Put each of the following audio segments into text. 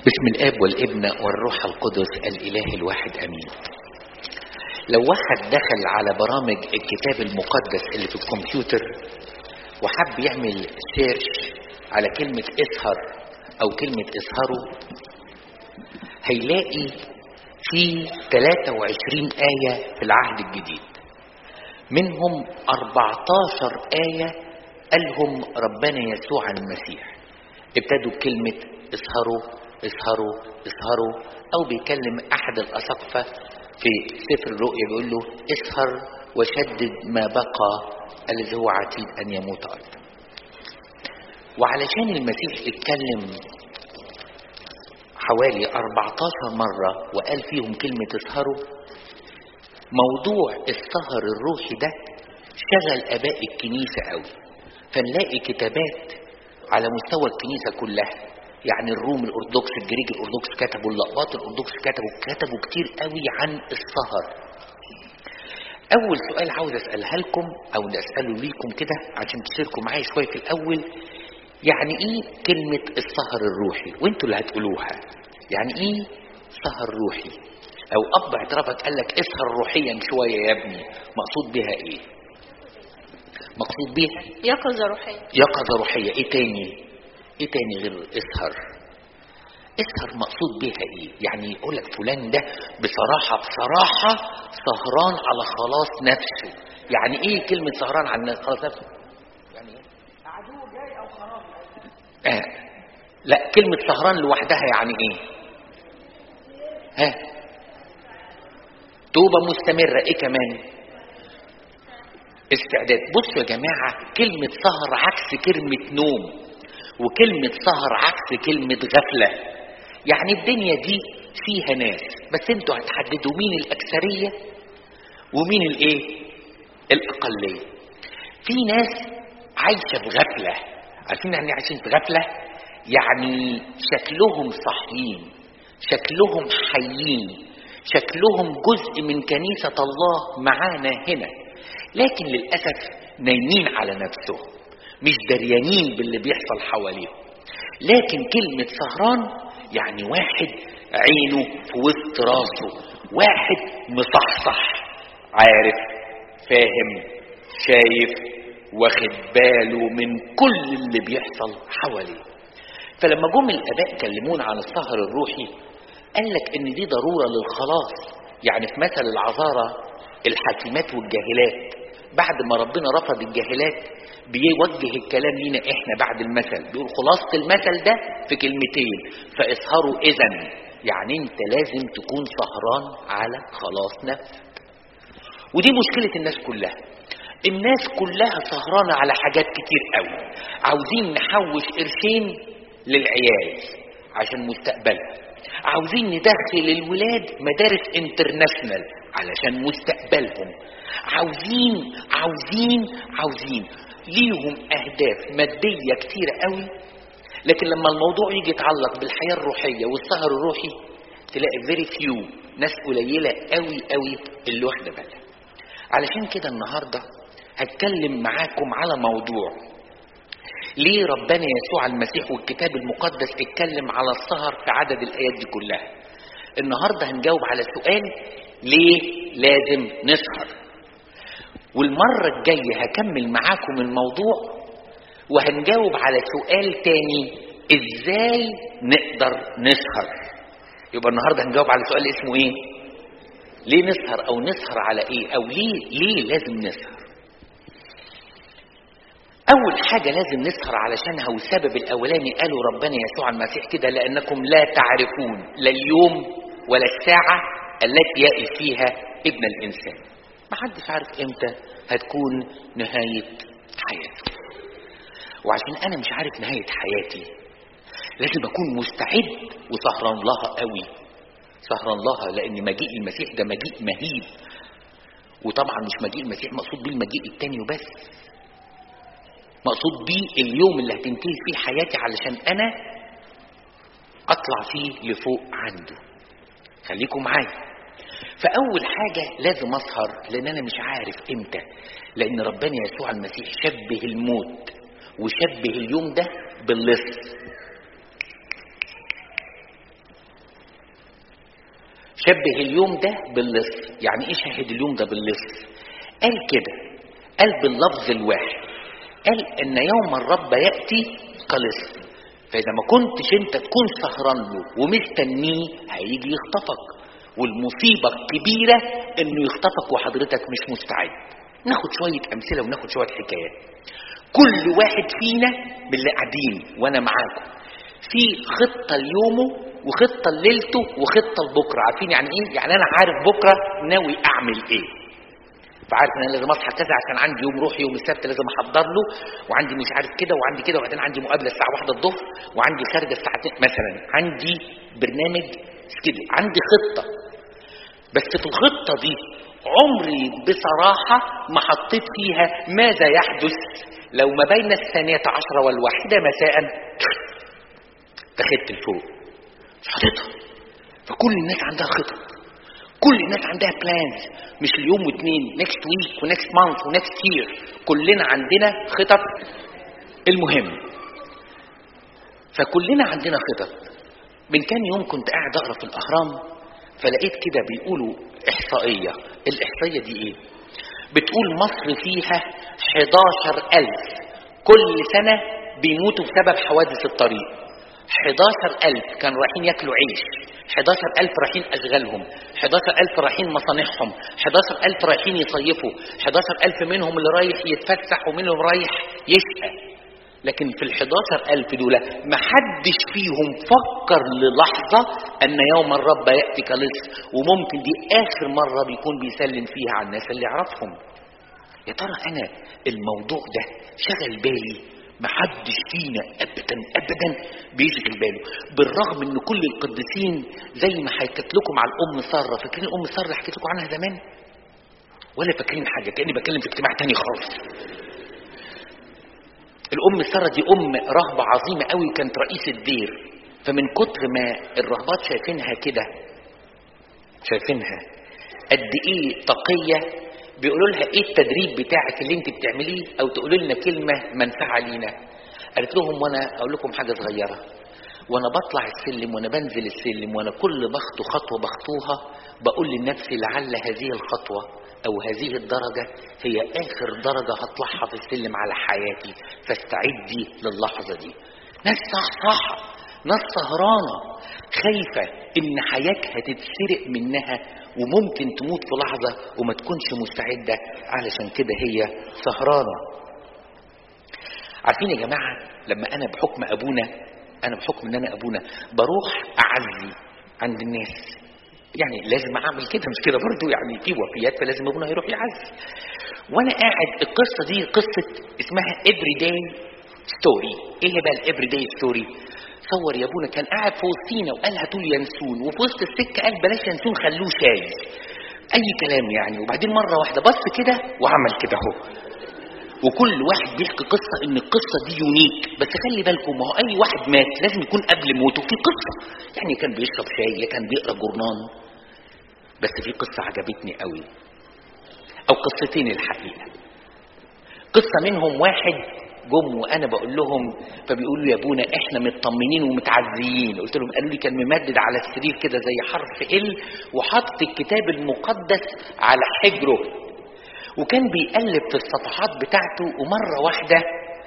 بسم الاب والابن والروح القدس الاله الواحد امين لو واحد دخل على برامج الكتاب المقدس اللي في الكمبيوتر وحب يعمل سيرش على كلمة اسهر او كلمة اسهروا هيلاقي في 23 آية في العهد الجديد منهم 14 آية قالهم ربنا يسوع المسيح ابتدوا بكلمة اسهروا اسهروا اسهروا او بيكلم احد الاساقفه في سفر الرؤيا بيقول له اسهر وشدد ما بقى الذي هو عتيد ان يموت ايضا وعلشان المسيح اتكلم حوالي 14 مرة وقال فيهم كلمة اسهروا موضوع السهر الروحي ده شغل اباء الكنيسة قوي فنلاقي كتابات على مستوى الكنيسة كلها يعني الروم الارثوذكس الجريج الارثوذكس كتبوا اللقبات الارثوذكس كتبوا كتبوا كتير قوي عن السهر اول سؤال عاوز اسالها لكم او اساله ليكم كده عشان تشاركوا معايا شويه في الاول يعني ايه كلمه السهر الروحي وانتوا اللي هتقولوها يعني ايه سهر روحي او اب اعترافك قال لك اسهر روحيا شويه يا ابني مقصود بها ايه مقصود بيها يقظة روحية يقظه روحيه ايه تاني ايه تاني غير اسهر اسهر مقصود بيها ايه يعني يقول لك فلان ده بصراحة بصراحة سهران على خلاص نفسه يعني ايه كلمة سهران على خلاص نفسه يعني ايه عدو جاي او خلاص آه. لا كلمة سهران لوحدها يعني ايه ها توبة مستمرة ايه كمان استعداد بصوا يا جماعة كلمة سهر عكس كلمة نوم وكلمة سهر عكس كلمة غفلة يعني الدنيا دي فيها ناس بس انتوا هتحددوا مين الأكثرية ومين الايه الأقلية في ناس عايشة في غفلة عارفين يعني عايشين في غفلة يعني شكلهم صاحيين شكلهم حيين شكلهم جزء من كنيسة الله معانا هنا لكن للأسف نايمين على نفسهم مش دريانين باللي بيحصل حواليهم لكن كلمة سهران يعني واحد عينه في وسط راسه واحد مصحصح عارف فاهم شايف واخد باله من كل اللي بيحصل حواليه فلما جم الاباء كلمونا عن السهر الروحي قال لك ان دي ضروره للخلاص يعني في مثل العذاره الحاكمات والجاهلات بعد ما ربنا رفض الجاهلات بيوجه الكلام لينا احنا بعد المثل بيقول خلاصة المثل ده في كلمتين فاسهروا اذا يعني انت لازم تكون سهران على خلاص نفسك ودي مشكلة الناس كلها الناس كلها سهرانة على حاجات كتير قوي عاوزين نحوش قرشين للعيال عشان مستقبلها عاوزين ندخل الولاد مدارس انترناشنال علشان مستقبلهم عاوزين عاوزين عاوزين ليهم اهداف ماديه كتيره قوي لكن لما الموضوع يجي يتعلق بالحياه الروحيه والسهر الروحي تلاقي فيري فيو ناس قليله قوي قوي اللي واخده بالها علشان كده النهارده هتكلم معاكم على موضوع ليه ربنا يسوع المسيح والكتاب المقدس اتكلم على السهر في عدد الايات دي كلها النهارده هنجاوب على سؤال ليه لازم نسهر والمرة الجاية هكمل معاكم الموضوع وهنجاوب على سؤال تاني ازاي نقدر نسهر يبقى النهاردة هنجاوب على سؤال اسمه ايه ليه نسهر او نسهر على ايه او ليه ليه لازم نسهر اول حاجة لازم نسهر علشانها والسبب الاولاني قالوا ربنا يسوع المسيح كده لانكم لا تعرفون لا اليوم ولا الساعة التي يأتي فيها ابن الانسان محدش عارف امتى هتكون نهاية حياته وعشان انا مش عارف نهاية حياتي لازم اكون مستعد وسهران لها قوي سهران لها لان مجيء المسيح ده مجيء مهيب وطبعا مش مجيء المسيح مقصود بيه المجيء التاني وبس مقصود بيه اليوم اللي هتنتهي فيه حياتي علشان انا اطلع فيه لفوق عنده خليكم معايا فأول حاجة لازم أسهر لأن أنا مش عارف إمتى لأن ربنا يسوع المسيح شبه الموت وشبه اليوم ده باللص شبه اليوم ده باللص يعني ايه شاهد اليوم ده باللص قال كده قال باللفظ الواحد قال ان يوم الرب ياتي كلص فاذا ما كنتش انت تكون سهران له ومستنيه هيجي يخطفك والمصيبه الكبيره انه يخطفك وحضرتك مش مستعد ناخد شويه امثله وناخد شويه حكايات كل واحد فينا من اللي قاعدين وانا معاكم في خطه ليومه وخطه ليلته وخطه لبكره عارفين يعني ايه يعني انا عارف بكره ناوي اعمل ايه فعارف ان انا لازم اصحى كذا عشان عندي يوم روح يوم السبت لازم احضر له وعندي مش عارف كده وعندي كده وبعدين عندي مقابله الساعه 1 الظهر وعندي خارجه الساعه 2 مثلا عندي برنامج كده عندي خطه بس في الخطه دي عمري بصراحه ما حطيت فيها ماذا يحدث لو ما بين الثانيه عشره والواحده مساء تخدت لفوق مش حاططها فكل الناس عندها خطط كل الناس عندها بلانز مش اليوم واثنين نكست ويك ونكست مانث ونكست يير كلنا عندنا خطط المهم فكلنا عندنا خطط من كام يوم كنت قاعد اقرا في الاهرام فلقيت كده بيقولوا احصائيه الاحصائيه دي ايه بتقول مصر فيها 11000 كل سنه بيموتوا بسبب حوادث الطريق 11000 كانوا رايحين ياكلوا عيش 11000 رايحين اشغالهم 11000 رايحين مصانعهم 11000 رايحين يصيفوا 11000 منهم اللي رايح يتفسح ومنهم رايح يشقى لكن في ال 11000 دول ما حدش فيهم فكر للحظة أن يوم الرب يأتي كلص وممكن دي آخر مرة بيكون بيسلم فيها على الناس اللي يعرفهم يا ترى أنا الموضوع ده شغل بالي ما حدش فينا ابدا ابدا بيشغل باله بالرغم ان كل القديسين زي ما حكيت لكم على الام ساره فاكرين الام ساره اللي حكيت لكم عنها زمان ولا فاكرين حاجه كاني بتكلم في اجتماع تاني خالص الام ساره دي ام رهبه عظيمه قوي وكانت رئيس الدير فمن كتر ما الرهبات شايفينها كده شايفينها قد ايه تقيه بيقولوا لها ايه التدريب بتاعك اللي انت بتعمليه او تقولوا لنا كلمه منفعه لينا قالت لهم وانا اقول لكم حاجه صغيره وانا بطلع السلم وانا بنزل السلم وانا كل بخطو خطوه بخطوها بقول لنفسي لعل هذه الخطوه او هذه الدرجه هي اخر درجه هطلعها في السلم على حياتي فاستعدي للحظه دي ناس صحصحه ناس سهرانه خايفه ان حياتها تتسرق منها وممكن تموت في لحظه وما تكونش مستعده علشان كده هي سهرانه عارفين يا جماعه لما انا بحكم ابونا انا بحكم ان انا ابونا بروح اعزي عند الناس يعني لازم اعمل كده مش كده برضو يعني في وفيات فلازم ابونا يروح يعزي وانا قاعد القصه دي قصه اسمها every day story ايه هي بقى الافري داي ستوري تصور يا ابونا كان قاعد في وسطينا وقال هاتوا لي ينسون وفي وسط السكه قال بلاش ينسون خلوه شاي اي كلام يعني وبعدين مره واحده بص كده وعمل كده اهو وكل واحد بيحكي قصة إن القصة دي يونيك بس خلي بالكم ما هو أي واحد مات لازم يكون قبل موته في قصة يعني كان بيشرب شاي يا كان بيقرا جورنان بس في قصة عجبتني قوي أو قصتين الحقيقة قصة منهم واحد جم وانا بقول لهم فبيقولوا يا ابونا احنا مطمنين ومتعزيين قلت لهم قالوا لي كان ممدد على السرير كده زي حرف ال وحاطط الكتاب المقدس على حجره وكان بيقلب في الصفحات بتاعته ومره واحده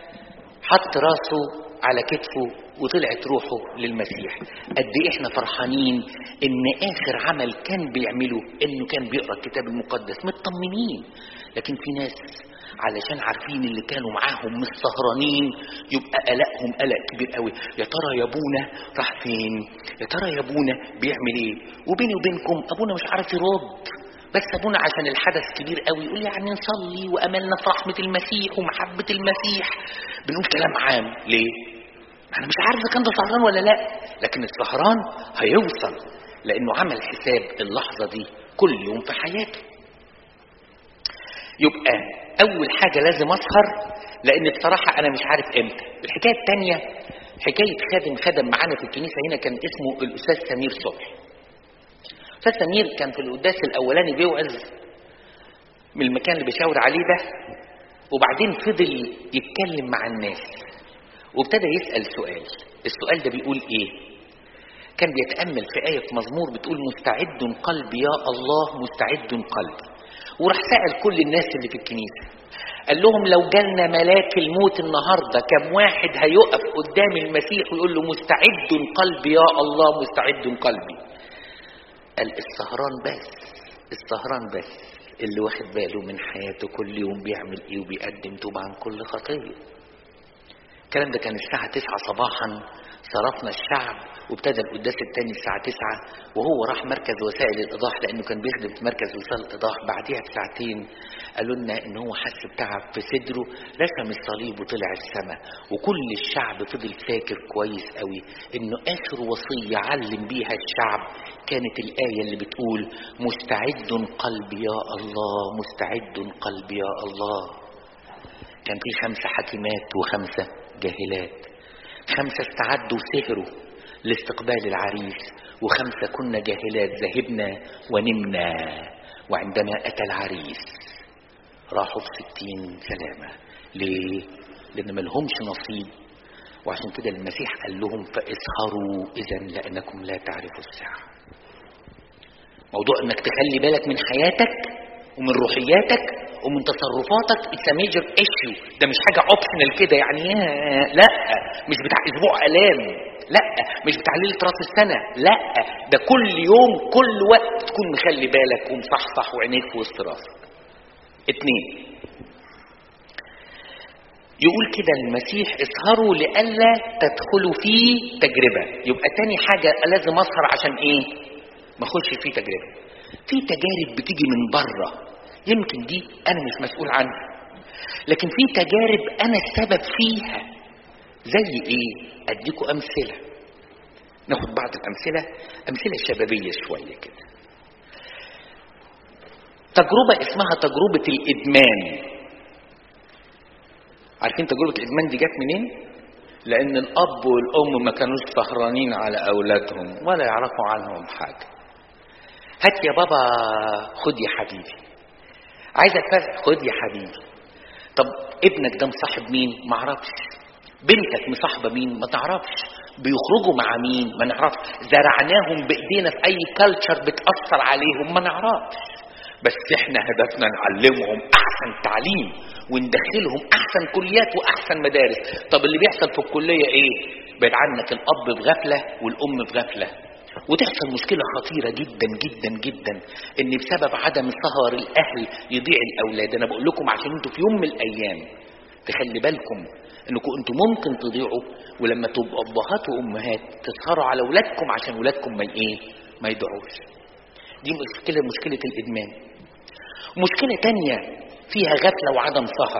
حط راسه على كتفه وطلعت روحه للمسيح قد ايه احنا فرحانين ان اخر عمل كان بيعمله انه كان بيقرا الكتاب المقدس مطمنين لكن في ناس علشان عارفين اللي كانوا معاهم مش سهرانين يبقى قلقهم قلق كبير قوي يا ترى يا ابونا راح فين يا ترى يا ابونا بيعمل ايه وبيني وبينكم ابونا مش عارف يرد بس ابونا عشان الحدث كبير قوي يقول يعني نصلي واملنا في رحمه المسيح ومحبه المسيح بنقول كلام عام ليه انا مش عارف اذا كان ده سهران ولا لا لكن السهران هيوصل لانه عمل حساب اللحظه دي كل يوم في حياته يبقى اول حاجه لازم اسهر لان بصراحه انا مش عارف امتى الحكايه الثانيه حكايه خادم خدم معانا في الكنيسه هنا كان اسمه الاستاذ سمير صبحي استاذ سمير كان في القداس الاولاني بيوعظ من المكان اللي بيشاور عليه ده وبعدين فضل يتكلم مع الناس وابتدى يسال سؤال السؤال ده بيقول ايه كان بيتامل في ايه في مزمور بتقول مستعد قلبي يا الله مستعد قلبي وراح سال كل الناس اللي في الكنيسه قال لهم لو جالنا ملاك الموت النهارده كم واحد هيقف قدام المسيح ويقول له مستعد قلبي يا الله مستعد قلبي قال السهران بس السهران بس اللي واخد باله من حياته كل يوم بيعمل ايه وبيقدم توبة عن كل خطية الكلام ده كان الساعة 9 صباحا صرفنا الشعب وابتدى القداس التاني الساعة 9 وهو راح مركز وسائل الإيضاح لأنه كان بيخدم في مركز وسائل الإيضاح بعديها بساعتين قالوا لنا إن هو حس بتعب في صدره رسم الصليب وطلع السماء وكل الشعب فضل فاكر كويس قوي إنه آخر وصية علم بيها الشعب كانت الآية اللي بتقول مستعد قلبي يا الله مستعد قلبي يا الله كان في خمسة حكيمات وخمسة جاهلات خمسة استعدوا وسهروا لاستقبال العريس وخمسة كنا جاهلات ذهبنا ونمنا وعندما أتى العريس راحوا في ستين سلامة ليه؟ لأن ملهمش نصيب وعشان كده المسيح قال لهم فاسهروا إذا لأنكم لا تعرفوا الساعة موضوع انك تخلي بالك من حياتك ومن روحياتك ومن تصرفاتك اتس ميجر ايشيو ده مش حاجه اوبشنال كده يعني ياه، لا مش بتاع اسبوع الام لا مش بتاع ليله راس السنه لا ده كل يوم كل وقت تكون مخلي بالك ومصحصح وعينيك في وسط راسك اتنين يقول كده المسيح اسهروا لئلا تدخلوا في تجربه يبقى تاني حاجه لازم اسهر عشان ايه ما اخش في تجربه في تجارب بتيجي من بره يمكن دي انا مش مسؤول عنها لكن في تجارب انا السبب فيها زي ايه اديكم امثله ناخد بعض الامثله امثله شبابيه شويه كده تجربه اسمها تجربه الادمان عارفين تجربه الادمان دي جت منين لان الاب والام ما كانوش سهرانين على اولادهم ولا يعرفوا عنهم حاجه هات يا بابا خد يا حبيبي عايز اتفرق خد يا حبيبي طب ابنك ده مصاحب مين ما اعرفش بنتك مصاحبه مين ما تعرفش بيخرجوا مع مين ما نعرفش زرعناهم بايدينا في اي كلتشر بتاثر عليهم ما نعرفش بس احنا هدفنا نعلمهم احسن تعليم وندخلهم احسن كليات واحسن مدارس طب اللي بيحصل في الكليه ايه بعد عنك الاب بغفله والام بغفله وتحصل مشكلة خطيرة جدا جدا جدا ان بسبب عدم سهر الاهل يضيع الاولاد انا بقول لكم عشان انتوا في يوم من الايام تخلي بالكم انكم انتوا ممكن تضيعوا ولما تبقوا ابهات وامهات تسهروا على اولادكم عشان اولادكم ما ايه ما يضيعوش دي مشكلة مشكلة الادمان مشكلة تانية فيها غفلة وعدم سهر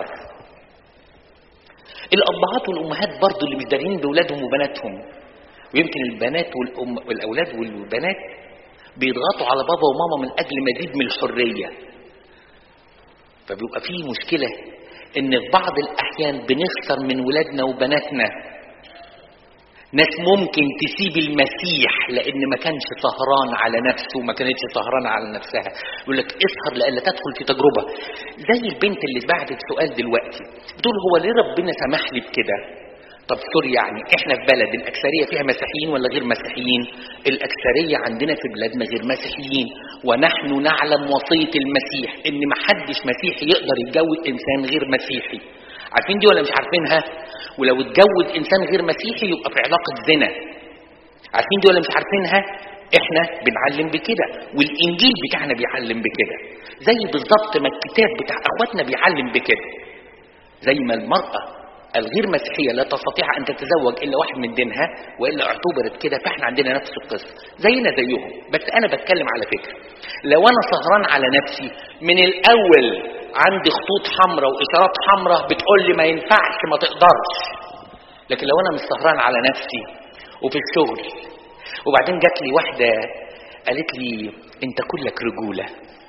الابهات والامهات برضو اللي مش دارين باولادهم وبناتهم ويمكن البنات والأم والأولاد والبنات بيضغطوا على بابا وماما من أجل مزيد من الحرية فبيبقى فيه مشكلة إن في بعض الأحيان بنخسر من ولادنا وبناتنا ناس ممكن تسيب المسيح لأن ما كانش سهران على نفسه وما كانتش سهرانة على نفسها يقول لك اسهر لألا تدخل في تجربة زي البنت اللي بعتت سؤال دلوقتي بتقول هو ليه ربنا سمح لي بكده طب سوري يعني احنا في بلد الاكثريه فيها مسيحيين ولا غير مسيحيين الاكثريه عندنا في بلادنا غير مسيحيين ونحن نعلم وصيه المسيح ان ما حدش مسيحي يقدر يتجوز انسان غير مسيحي عارفين دي ولا مش عارفينها ولو اتجوز انسان غير مسيحي يبقى في علاقه زنا عارفين دي ولا مش عارفينها احنا بنعلم بكده والانجيل بتاعنا بيعلم بكده زي بالظبط ما الكتاب بتاع اخواتنا بيعلم بكده زي ما المراه الغير مسيحيه لا تستطيع ان تتزوج الا واحد من دينها والا اعتبرت كده فاحنا عندنا نفس القصه زينا زيهم بس انا بتكلم على فكره لو انا سهران على نفسي من الاول عندي خطوط حمراء واشارات حمراء بتقول لي ما ينفعش ما تقدرش لكن لو انا مش سهران على نفسي وفي الشغل وبعدين جات لي واحده قالت لي انت كلك رجوله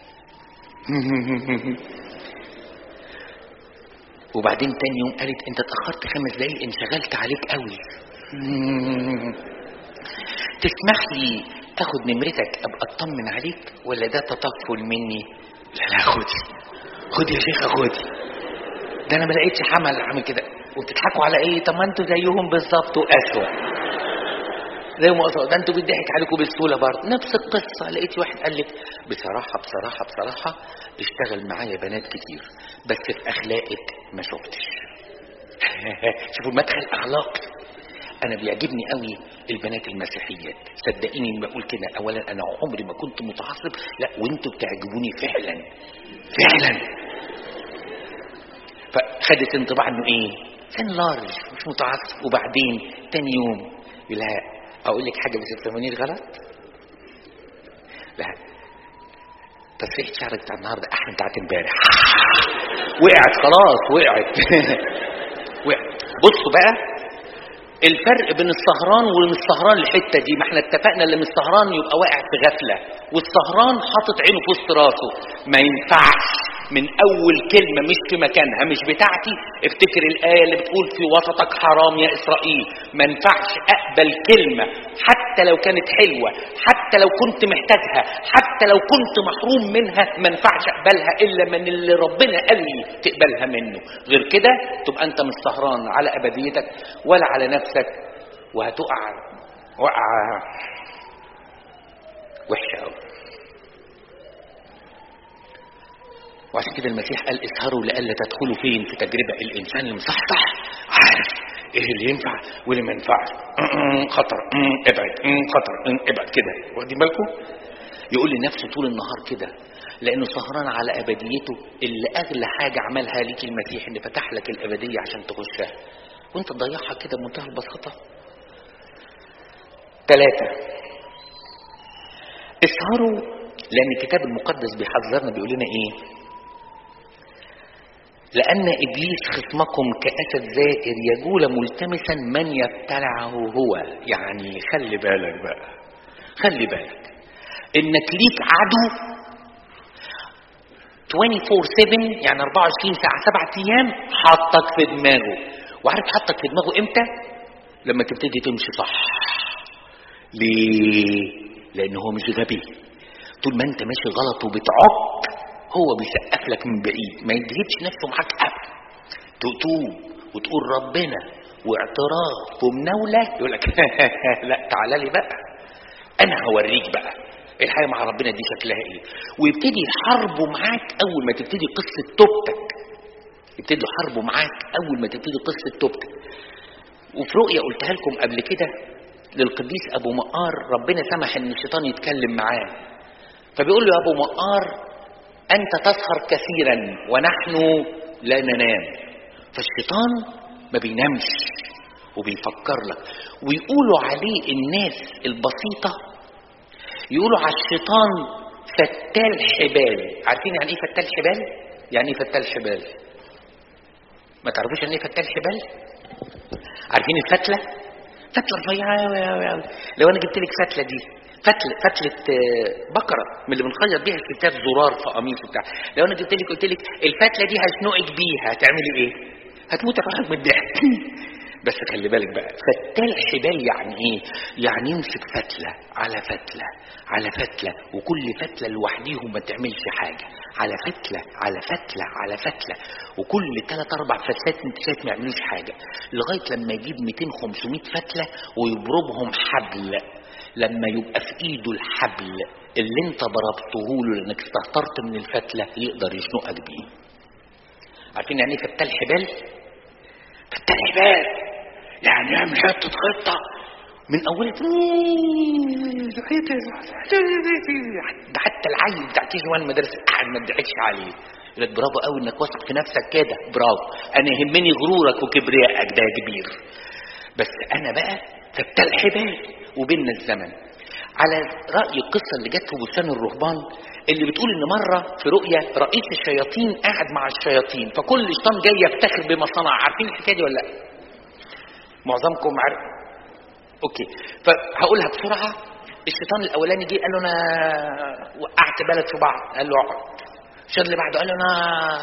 وبعدين تاني يوم قالت انت اتاخرت خمس دقايق انشغلت عليك قوي تسمح لي اخد نمرتك ابقى اطمن عليك ولا ده تطفل مني لا لا خدي خدي يا شيخه خدي ده انا ما لقيتش حمل عامل كده وبتضحكوا على ايه طب ما انتوا زيهم بالظبط واسوأ زي ما قلت ده انتوا بيضحك عليكم بالسهوله برضه نفس القصه لقيت واحد قال لك بصراحه بصراحه بصراحه اشتغل معايا بنات كتير بس في اخلاقك ما شفتش شوفوا المدخل اخلاقي انا بيعجبني قوي البنات المسيحيات صدقيني اني بقول كده اولا انا عمري ما كنت متعصب لا وانتوا بتعجبوني فعلا فعلا فخدت انطباع انه ايه كان لارج مش متعصب وبعدين تاني يوم لا اقول لك حاجه بس تفهموني غلط لا تسريحه شعرك بتاع النهارده احلى بتاعت امبارح وقعت خلاص وقعت وقعت بصوا بقى الفرق بين السهران ومن السهران الحته دي ما احنا اتفقنا اللي من السهران يبقى واقع في غفله والسهران حاطط عينه في وسط راسه ما ينفعش من اول كلمه مش في مكانها مش بتاعتي افتكر الايه اللي بتقول في وسطك حرام يا اسرائيل ما ينفعش اقبل كلمه حتى لو كانت حلوه حتى لو كنت محتاجها حتى لو كنت محروم منها ما ينفعش اقبلها الا من اللي ربنا قال لي تقبلها منه غير كده تبقى انت مش سهران على ابديتك ولا على نفسك وهتقع وقعه وحشه قوي وعشان كده المسيح قال اسهروا لئلا تدخلوا فين في تجربه الانسان المصحصح عارف ايه اللي ينفع واللي ما ينفعش خطر ابعد خطر ابعد كده واخدين بالكم يقول لنفسه طول النهار كده لانه سهران على ابديته اللي اغلى حاجه عملها ليك المسيح ان فتح لك الابديه عشان تخشها وانت تضيعها كده بمنتهى البساطه ثلاثه اسهروا لان الكتاب المقدس بيحذرنا بيقول لنا ايه لأن إبليس خصمكم كأسد زائر يجول ملتمسا من يبتلعه هو يعني خلي بالك بقى خلي بالك إنك ليك عدو 24/7 يعني 24 ساعة سبعة أيام حاطك في دماغه وعارف حاطك في دماغه إمتى؟ لما تبتدي تمشي صح ليه؟ لأن هو مش غبي طول ما أنت ماشي غلط وبتعك هو بيسقف لك من بعيد ما يدهبش نفسه معاك ابدا تتوب وتقول ربنا واعتراف ومناولة يقول لك لا تعالى لي بقى انا هوريك بقى الحياة مع ربنا دي شكلها ايه ويبتدي يحاربوا معاك اول ما تبتدي قصة توبتك يبتدي يحاربوا معاك اول ما تبتدي قصة توبتك وفي رؤية قلتها لكم قبل كده للقديس ابو مقار ربنا سمح ان الشيطان يتكلم معاه فبيقول له يا ابو مقار أنت تسهر كثيرا ونحن لا ننام فالشيطان ما بينامش وبيفكر لك ويقولوا عليه الناس البسيطة يقولوا على الشيطان فتال حبال عارفين يعني ايه فتال حبال؟ يعني ايه فتال حبال؟ ما تعرفوش يعني ايه فتال حبال؟ عارفين الفتلة؟ فتلة رفيعة لو انا جبت لك فتلة دي فتلة فتلة بقرة من اللي بنخيط بيها الستات زرار في قميص وبتاع لو انا جبت لك قلت لك الفتلة دي هشنقك بيها هتعملي ايه؟ هتموت روحك من الضحك بس خلي بالك بقى فتال حبال يعني ايه؟ يعني يمسك فتلة على فتلة على فتلة وكل فتلة لوحديهم ما تعملش حاجة على فتلة على فتلة على فتلة وكل ثلاث أربع فتلات انت شايف ما يعملوش حاجة لغاية لما يجيب 200 500 فتلة ويضربهم حبل لما يبقى في ايده الحبل اللي انت ضربته له لانك استهترت من الفتله يقدر يشنقك بيه. عارفين يعني ايه فتال حبال؟ فتال حبال يعني يعمل حته خطه من اولها ده حتى العيل بتاع تيجي وان مدرسه قاعد ما تضحكش عليه يقول لك برافو قوي انك واثق في نفسك كده برافو انا يهمني غرورك وكبريائك ده يا كبير بس انا بقى فتال حبال وبيننا الزمن على رأي القصة اللي جت في بستان الرهبان اللي بتقول ان مرة في رؤية رئيس الشياطين قاعد مع الشياطين فكل شيطان جاي يفتخر بما صنع عارفين الحكاية دي ولا لا؟ معظمكم عارف اوكي فهقولها بسرعة الشيطان الاولاني جه قال له انا وقعت بلد في بعض قال له اقعد الشيطان اللي بعده قال له انا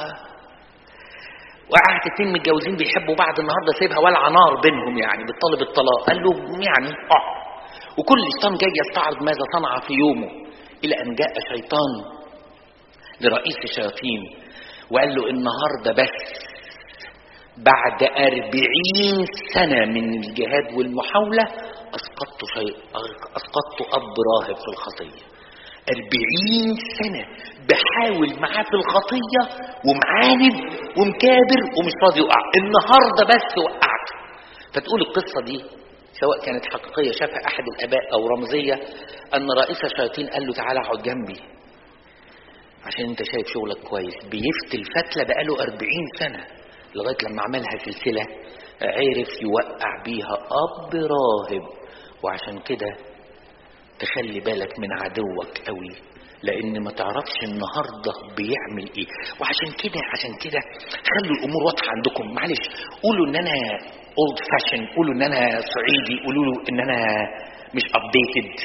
وقعت اتنين متجوزين بيحبوا بعض النهارده سيبها ولع نار بينهم يعني بتطالب الطلاق قال له يعني اقعد وكل شيطان جاي يستعرض ماذا صنع في يومه إلى أن جاء شيطان لرئيس الشياطين وقال له النهارده بس بعد أربعين سنة من الجهاد والمحاولة اسقطت شيء اسقطت اب راهب في الخطيه أربعين سنة بحاول معاه في الخطية ومعاند ومكابر ومش راضي يقع النهاردة بس وقعت فتقول القصة دي سواء كانت حقيقية شافها أحد الآباء أو رمزية أن رئيس الشياطين قال له تعالى اقعد جنبي عشان انت شايف شغلك كويس بيفتي الفتلة بقاله أربعين سنة لغاية لما عملها سلسلة عرف يوقع بيها أب راهب وعشان كده تخلي بالك من عدوك قوي لان ما تعرفش النهارده بيعمل ايه وعشان كده عشان كده خلوا الامور واضحه عندكم معلش قولوا ان انا اولد فاشن قولوا ان انا صعيدي قولوا له ان انا مش ابديتد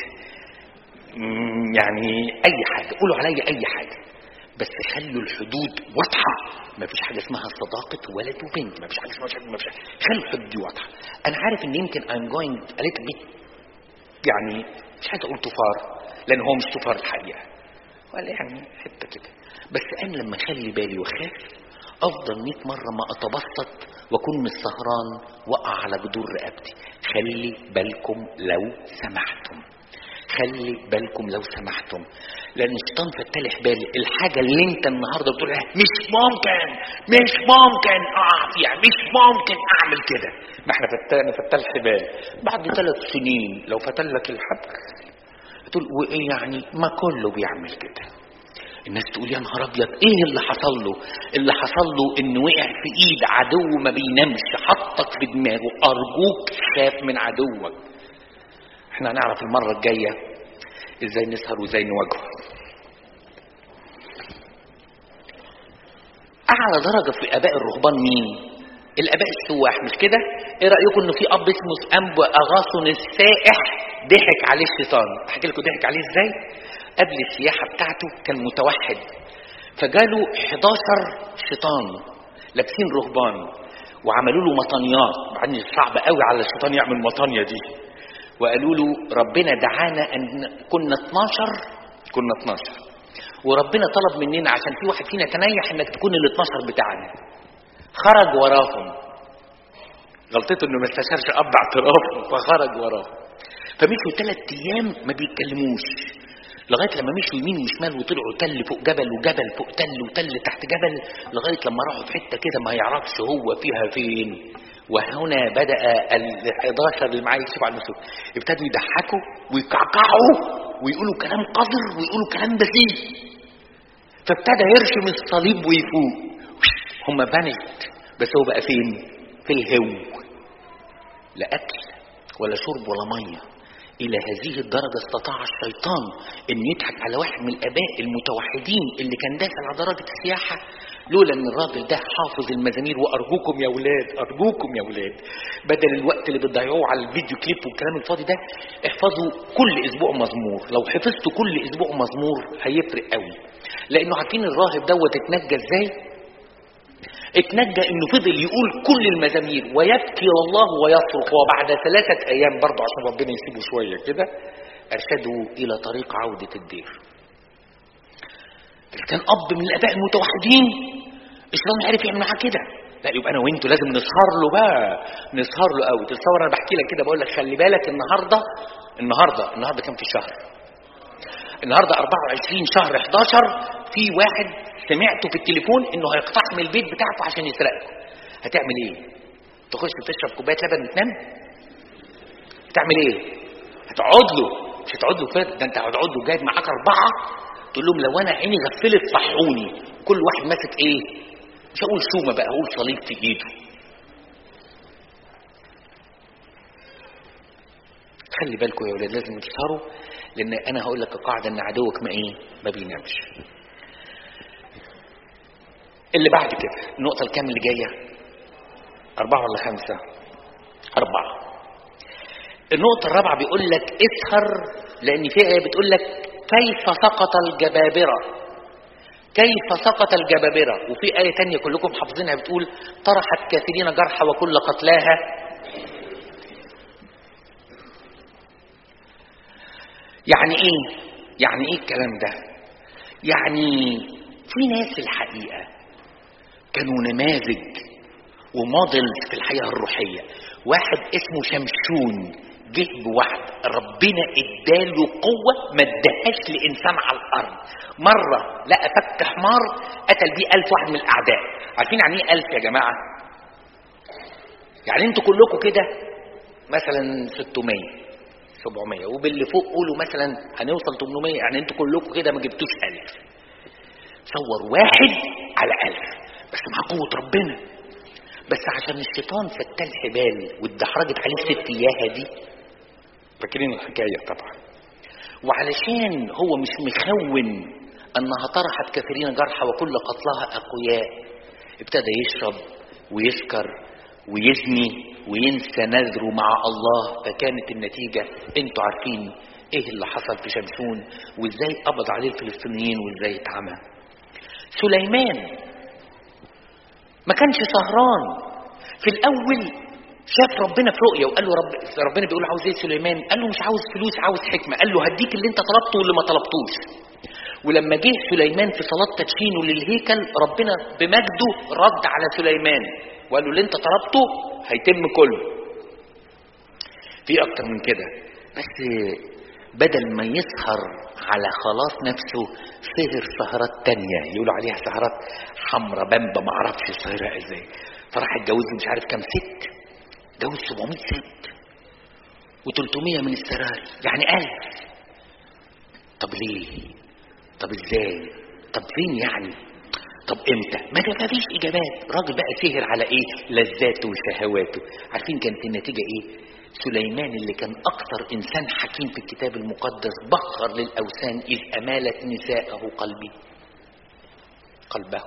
يعني اي حاجه قولوا عليا اي حاجه بس خلوا الحدود واضحه ما فيش حاجه اسمها صداقه ولد وبنت ما فيش حاجه اسمها ما فيش خلوا الحدود دي واضحه انا عارف ان يمكن I'm going a little bit يعني مش عايز اقول طفار لان هو مش طفار الحقيقه ولا يعني حته كده بس انا لما اخلي بالي واخاف افضل 100 مره ما اتبسط واكون مش سهران واقع على جدور رقبتي خلي بالكم لو سمحتم خلي بالكم لو سمحتم لان الشيطان فتلح بالي الحاجه اللي انت النهارده بتقول مش ممكن مش ممكن اقع فيها مش ممكن اعمل كده ما احنا فتلنا فتلح بالي بعد ثلاث سنين لو فتلك الحبل تقول وايه يعني ما كله بيعمل كده الناس تقول يا نهار ابيض ايه اللي حصل له اللي حصل له انه وقع في ايد عدو ما بينامش حطك في دماغه ارجوك خاف من عدوك احنا هنعرف المره الجايه ازاي نسهر وازاي نواجهه اعلى درجه في اباء الرهبان مين الاباء السواح مش كده ايه رايكم انه في اب اسمه انبو اغاصن السائح ضحك عليه الشيطان احكي لكم ضحك عليه ازاي قبل السياحه بتاعته كان متوحد فجاله 11 شيطان لابسين رهبان وعملوا له مطانيات بعدين صعب قوي على الشيطان يعمل مطانيه دي وقالوا له ربنا دعانا ان كنا 12 كنا 12 وربنا طلب مننا عشان في واحد فينا تنيح انك تكون ال 12 بتاعنا خرج وراهم غلطته انه ما استشارش اب اعترافه فخرج وراهم فمشوا ثلاث ايام ما بيتكلموش لغايه لما مشوا يمين وشمال وطلعوا تل فوق جبل وجبل فوق تل وتل تحت جبل لغايه لما راحوا في حته كده ما يعرفش هو فيها فين وهنا بدا ال 11 اللي معاه يكشفوا عن نفسهم ابتدوا يضحكوا ويكعكعوا ويقولوا كلام قذر ويقولوا كلام بذيء فابتدى يرشم الصليب ويفوق هم بانت بس هو بقى فين في الهو لا اكل ولا شرب ولا ميه الى هذه الدرجه استطاع الشيطان ان يضحك على واحد من الاباء المتوحدين اللي كان داخل على درجه السياحه لولا ان الراجل ده حافظ المزامير وارجوكم يا ولاد ارجوكم يا ولاد بدل الوقت اللي بتضيعوه على الفيديو كليب والكلام الفاضي ده احفظوا كل اسبوع مزمور لو حفظتوا كل اسبوع مزمور هيفرق قوي لانه عارفين الراهب دوت اتنجى ازاي اتنجى انه فضل يقول كل المزامير ويبكي الله ويصرخ وبعد ثلاثة ايام برضه عشان ربنا يسيبه شوية كده ارشدوا الى طريق عودة الدير كان اب من الاباء المتوحدين الشيطان عرف يعمل معاه كده لا يبقى انا وانتوا لازم نسهر له بقى نسهر له قوي تتصور انا بحكي لك كده بقول لك خلي بالك النهارده النهارده النهارده كام في الشهر النهارده 24 شهر 11 في واحد سمعته في التليفون انه هيقتحم البيت بتاعته عشان يسرقه هتعمل ايه تخش تشرب كوبايه لبن وتنام هتعمل ايه هتقعد له مش هتقعد له كده ده انت هتقعد له جايب معاك اربعه تقول لهم لو انا عيني غفلت صحوني كل واحد ماسك ايه مش هقول شومه بقى هقول صليب في ايده خلي بالكم يا ولاد لازم تسهروا لان انا هقول لك قاعده ان عدوك ما ايه ما بينامش اللي بعد كده النقطة الكام اللي جاية أربعة ولا خمسة أربعة النقطة الرابعة بيقول لك اسهر لأن في آية بتقول لك كيف سقط الجبابرة كيف سقط الجبابرة وفي آية تانية كلكم حافظينها بتقول طرحت كثيرين جرحى وكل قتلاها يعني ايه يعني ايه الكلام ده يعني في ناس الحقيقه كانوا نماذج وموديلز في الحياه الروحيه واحد اسمه شمشون جه بوعد ربنا اداله قوة ما اداهاش لإنسان على الأرض مرة لقى فك حمار قتل بيه ألف واحد من الأعداء عارفين يعني إيه ألف يا جماعة؟ يعني انتوا كلكم كده مثلا 600 700 وباللي فوق قولوا مثلا هنوصل 800 يعني انتوا كلكم كده ما جبتوش 1000 تصور واحد على 1000 بس مع قوة ربنا بس عشان الشيطان فتال حبال واتدحرجت عليه الست اياها دي فاكرين الحكايه طبعا وعلشان هو مش مخون انها طرحت كثيرين جرحى وكل قتلها اقوياء ابتدى يشرب ويسكر ويزني وينسى نذره مع الله فكانت النتيجة انتوا عارفين ايه اللي حصل في شمشون وازاي قبض عليه الفلسطينيين وازاي اتعمى سليمان ما كانش سهران في الاول شاف ربنا في رؤيه وقال له رب ربنا بيقول عاوز ايه سليمان قال له مش عاوز فلوس عاوز حكمه قال له هديك اللي انت طلبته واللي ما طلبتوش ولما جه سليمان في صلاه تدشينه للهيكل ربنا بمجده رد على سليمان وقال له اللي انت طلبته هيتم كله في اكتر من كده بس بدل ما يسهر على خلاص نفسه سهر سهرات تانية يقولوا عليها سهرات حمرا بامبا ما اعرفش سهرها ازاي فراح اتجوز مش عارف كام ست جوز 700 ست و300 من السراير يعني ألف طب ليه طب ازاي طب فين يعني طب امتى ما ده مفيش اجابات راجل بقى سهر على ايه لذاته وشهواته عارفين كانت النتيجه ايه سليمان اللي كان اكثر انسان حكيم في الكتاب المقدس بخر للاوثان اذ امالت نساءه قلبي قلبه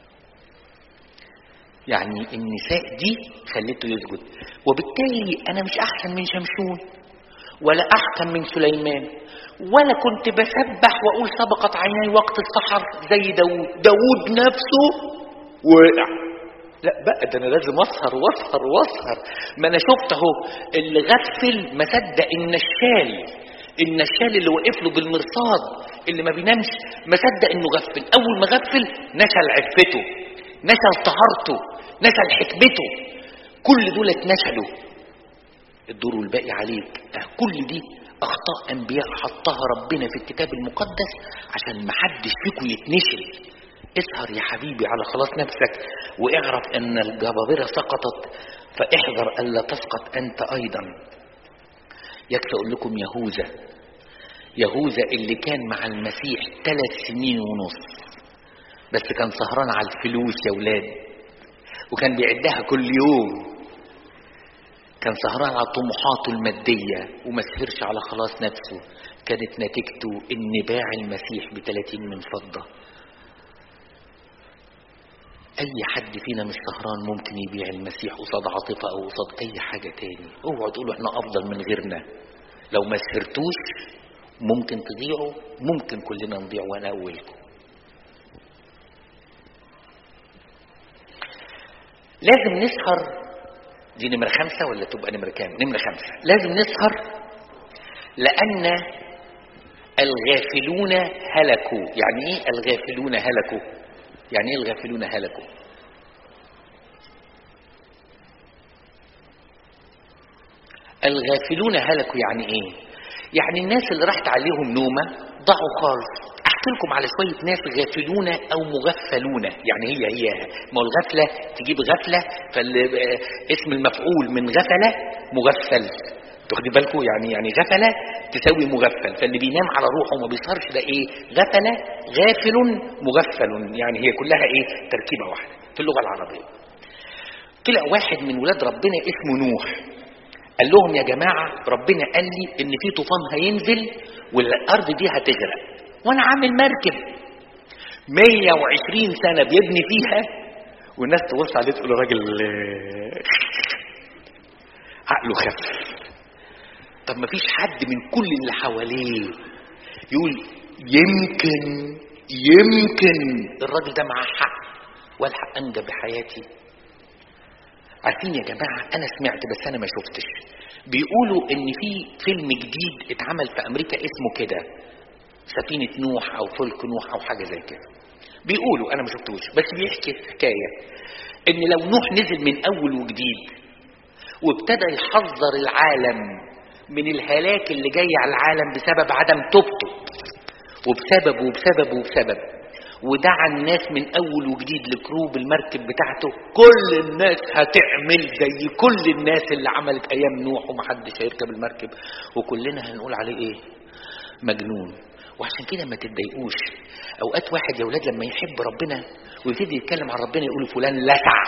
يعني النساء دي خلته يسجد وبالتالي انا مش احسن من شمشون ولا احسن من سليمان ولا كنت بسبح واقول سبقت عيني وقت السحر زي داود داود نفسه وقع لا بقى ده انا لازم اسهر واسهر واسهر ما انا شفت اهو اللي غفل ما صدق النشال النشال اللي وقف له بالمرصاد اللي ما بينامش ما صدق انه غفل اول ما غفل نشل عفته نشل طهارته نشل حكمته كل دول اتنشلوا الدور والباقي عليك كل دي اخطاء انبياء حطها ربنا في الكتاب المقدس عشان ما حدش فيكم يتنشل اسهر يا حبيبي على خلاص نفسك واعرف ان الجبابره سقطت فاحذر الا تسقط انت ايضا يكفي اقول لكم يهوذا يهوذا اللي كان مع المسيح ثلاث سنين ونص بس كان سهران على الفلوس يا ولاد وكان بيعدها كل يوم كان سهران على طموحاته المادية وما سهرش على خلاص نفسه كانت نتيجته ان باع المسيح ب 30 من فضة اي حد فينا مش سهران ممكن يبيع المسيح قصاد عاطفة او قصاد اي حاجة تاني اوعوا تقولوا احنا افضل من غيرنا لو ما سهرتوش ممكن تضيعوا ممكن كلنا نضيع وانا اولكم لازم نسهر دي نمرة خمسة ولا تبقى نمرة كام؟ نمرة خمسة لازم نسهر لأن الغافلون هلكوا يعني إيه الغافلون هلكوا؟ يعني إيه الغافلون هلكوا؟ الغافلون هلكوا يعني إيه؟ يعني الناس اللي راحت عليهم نومة ضاعوا خالص احكي لكم على شويه ناس غافلون او مغفلون يعني هي هي ما الغفله تجيب غفله فاسم المفعول من غفله مغفل تاخدي بالكم يعني يعني غفله تساوي مغفل فاللي بينام على روحه وما بيسهرش ده ايه غفله غافل مغفل يعني هي كلها ايه تركيبه واحده في اللغه العربيه طلع واحد من ولاد ربنا اسمه نوح قال لهم يا جماعه ربنا قال لي ان في طوفان هينزل والارض دي هتغرق وانا عامل مركب 120 سنه بيبني فيها والناس تبص عليه تقول راجل عقله خف طب ما فيش حد من كل اللي حواليه يقول يمكن يمكن الراجل ده معاه حق والحق انجى بحياتي عارفين يا جماعه انا سمعت بس انا ما شفتش بيقولوا ان في فيلم جديد اتعمل في امريكا اسمه كده سفينة نوح أو فلك نوح أو حاجة زي كده بيقولوا أنا ما شفتوش بس بيحكي حكاية إن لو نوح نزل من أول وجديد وابتدى يحذر العالم من الهلاك اللي جاي على العالم بسبب عدم توبته وبسبب وبسبب وبسبب ودعا الناس من اول وجديد لكروب المركب بتاعته كل الناس هتعمل زي كل الناس اللي عملت ايام نوح ومحدش هيركب المركب وكلنا هنقول عليه ايه مجنون وعشان كده ما تتضايقوش اوقات واحد يا ولاد لما يحب ربنا ويبتدي يتكلم عن ربنا يقول فلان لسع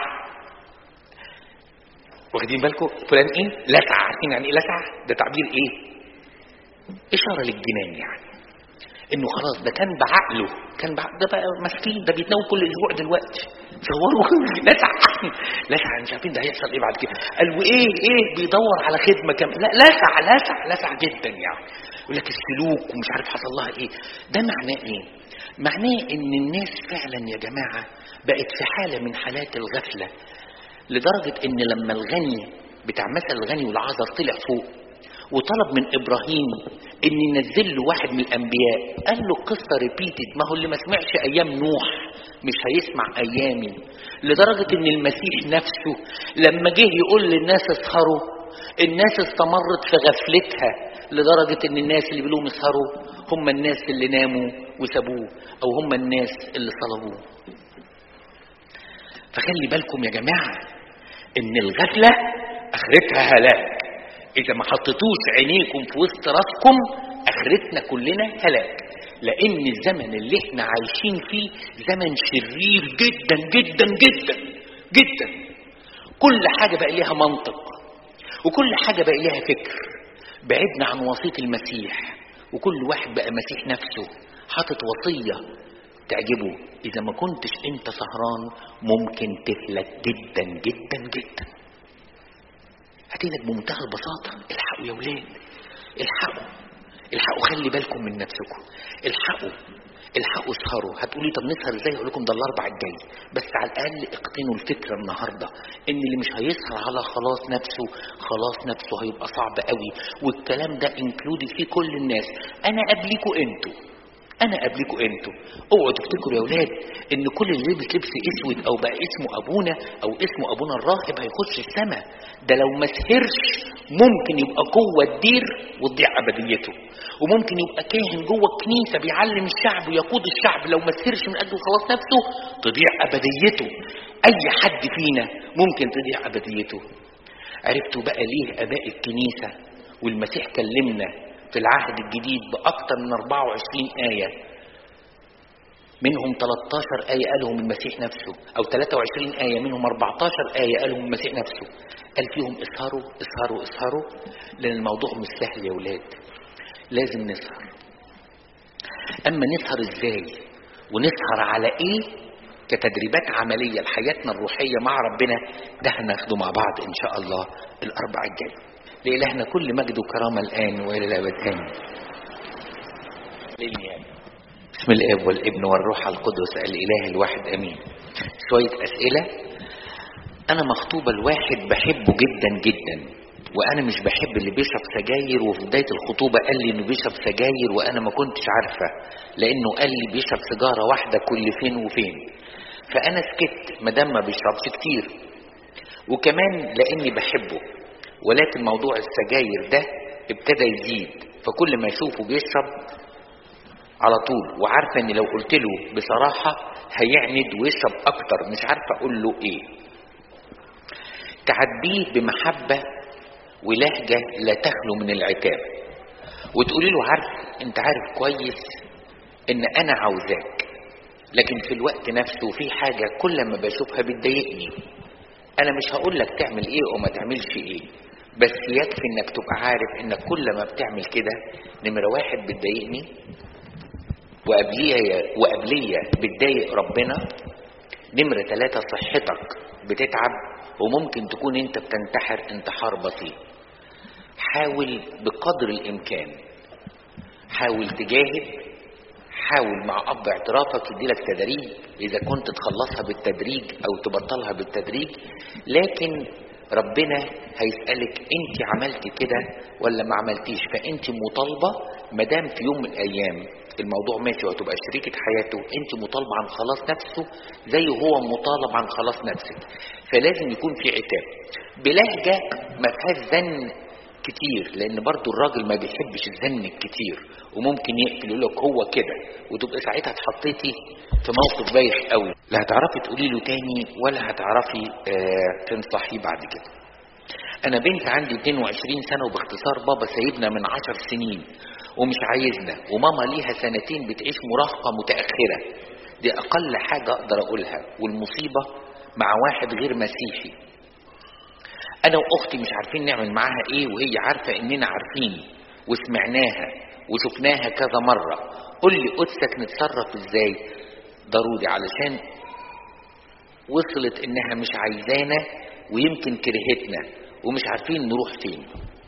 واخدين بالكم فلان ايه لسع عارفين يعني ايه لسع ده تعبير ايه اشاره للجنان يعني انه خلاص ده كان بعقله كان بعقله ده بقى مسكين ده بيتناول كل اسبوع دلوقتي تصوروا لسع لسع مش عارفين ده هيحصل ايه بعد كده قال وايه ايه بيدور على خدمه كمان لا لسع لسع لسع جدا يعني يقول لك السلوك ومش عارف حصل لها ايه ده معناه ايه معناه ان الناس فعلا يا جماعه بقت في حاله من حالات الغفله لدرجه ان لما الغني بتاع مثل الغني والعذر طلع فوق وطلب من ابراهيم ان ينزل له واحد من الانبياء قال له قصه ريبيتد ما هو اللي ما سمعش ايام نوح مش هيسمع ايامي لدرجه ان المسيح نفسه لما جه يقول للناس اسهروا الناس استمرت في غفلتها لدرجه ان الناس اللي بيقولوا اسهروا هم الناس اللي ناموا وسابوه او هم الناس اللي صلبوه فخلي بالكم يا جماعه ان الغفله اخرتها هلاك اذا ما حطيتوش عينيكم في وسط راسكم اخرتنا كلنا هلاك لان الزمن اللي احنا عايشين فيه زمن شرير جدا جدا جدا جدا كل حاجه بقى ليها منطق وكل حاجه بقى ليها فكر بعدنا عن وصيه المسيح وكل واحد بقى مسيح نفسه حاطط وصيه تعجبه اذا ما كنتش انت سهران ممكن تهلك جدا جدا جدا هتهلك بمنتهى البساطه الحقوا يا ولاد الحقوا الحقوا خلي بالكم من نفسكم الحقوا الحقوا اسهروا هتقولي طب نسهر ازاي اقول لكم ده الاربع الجاي بس على الاقل اقتنوا الفكره النهارده ان اللي مش هيسهر على خلاص نفسه خلاص نفسه هيبقى صعب قوي والكلام ده انكلودي فيه كل الناس انا قبليكوا انتوا انا قبلكم انتوا اوعوا تفتكروا يا اولاد ان كل اللي لبس لبس اسود او بقى اسمه ابونا او اسمه ابونا الراهب هيخش السماء ده لو ما سهرش ممكن يبقى جوه الدير وتضيع ابديته وممكن يبقى كاهن جوه الكنيسه بيعلم الشعب ويقود الشعب لو ما سهرش من اجل خلاص نفسه تضيع ابديته اي حد فينا ممكن تضيع ابديته عرفتوا بقى ليه اباء الكنيسه والمسيح كلمنا في العهد الجديد بأكثر من 24 آية منهم 13 آية قالهم المسيح نفسه أو 23 آية منهم 14 آية قالهم المسيح نفسه قال فيهم اسهروا اسهروا اسهروا لأن الموضوع مش سهل يا ولاد لازم نسهر أما نسهر إزاي ونسهر على إيه كتدريبات عملية لحياتنا الروحية مع ربنا ده هناخده مع بعض إن شاء الله الأربع الجاي لإلهنا كل مجد وكرامة الآن وإلى الأبد آمين للنيابة بسم الآب والابن والروح القدس الإله الواحد آمين شوية أسئلة أنا مخطوبة لواحد بحبه جدا جدا وأنا مش بحب اللي بيشرب سجاير وفي بداية الخطوبة قال لي إنه بيشرب سجاير وأنا ما كنتش عارفة لأنه قال لي بيشرب سيجارة واحدة كل فين وفين فأنا سكت ما دام ما بيشربش كتير وكمان لأني بحبه ولكن موضوع السجاير ده ابتدى يزيد فكل ما اشوفه بيشرب على طول وعارفه ان لو قلت له بصراحه هيعند ويشرب اكتر مش عارفه اقول له ايه تعديه بمحبه ولهجه لا تخلو من العتاب وتقولي له عارف انت عارف كويس ان انا عاوزاك لكن في الوقت نفسه في حاجه كل ما بشوفها بتضايقني انا مش هقول لك تعمل ايه وما تعملش ايه بس يكفي انك تبقى عارف انك كل ما بتعمل كده نمرة واحد بتضايقني وقبلية وقبلية بتضايق ربنا نمرة ثلاثة صحتك بتتعب وممكن تكون انت بتنتحر انتحار بسيط حاول بقدر الامكان حاول تجاهد حاول مع اب اعترافك يديلك تدريج اذا كنت تخلصها بالتدريج او تبطلها بالتدريج لكن ربنا هيسألك انت عملتي كده ولا ما عملتيش فانت مطالبة مدام في يوم من الايام الموضوع ماشي وهتبقى شريكة حياته انت مطالبة عن خلاص نفسه زي هو مطالب عن خلاص نفسك فلازم يكون في عتاب بلهجة ما فيهاش زن كتير لان برضو الراجل ما بيحبش الزن الكتير وممكن يقفل يقول لك هو كده وتبقى ساعتها اتحطيتي في موقف بايخ قوي لا هتعرفي تقولي له تاني ولا هتعرفي آه تنصحيه بعد كده انا بنت عندي 22 سنه وباختصار بابا سايبنا من 10 سنين ومش عايزنا وماما ليها سنتين بتعيش مراهقه متاخره دي اقل حاجه اقدر اقولها والمصيبه مع واحد غير مسيحي انا واختي مش عارفين نعمل معاها ايه وهي عارفه اننا عارفين وسمعناها وشفناها كذا مره قول لي قدسك نتصرف ازاي ضروري علشان وصلت انها مش عايزانا ويمكن كرهتنا ومش عارفين نروح فين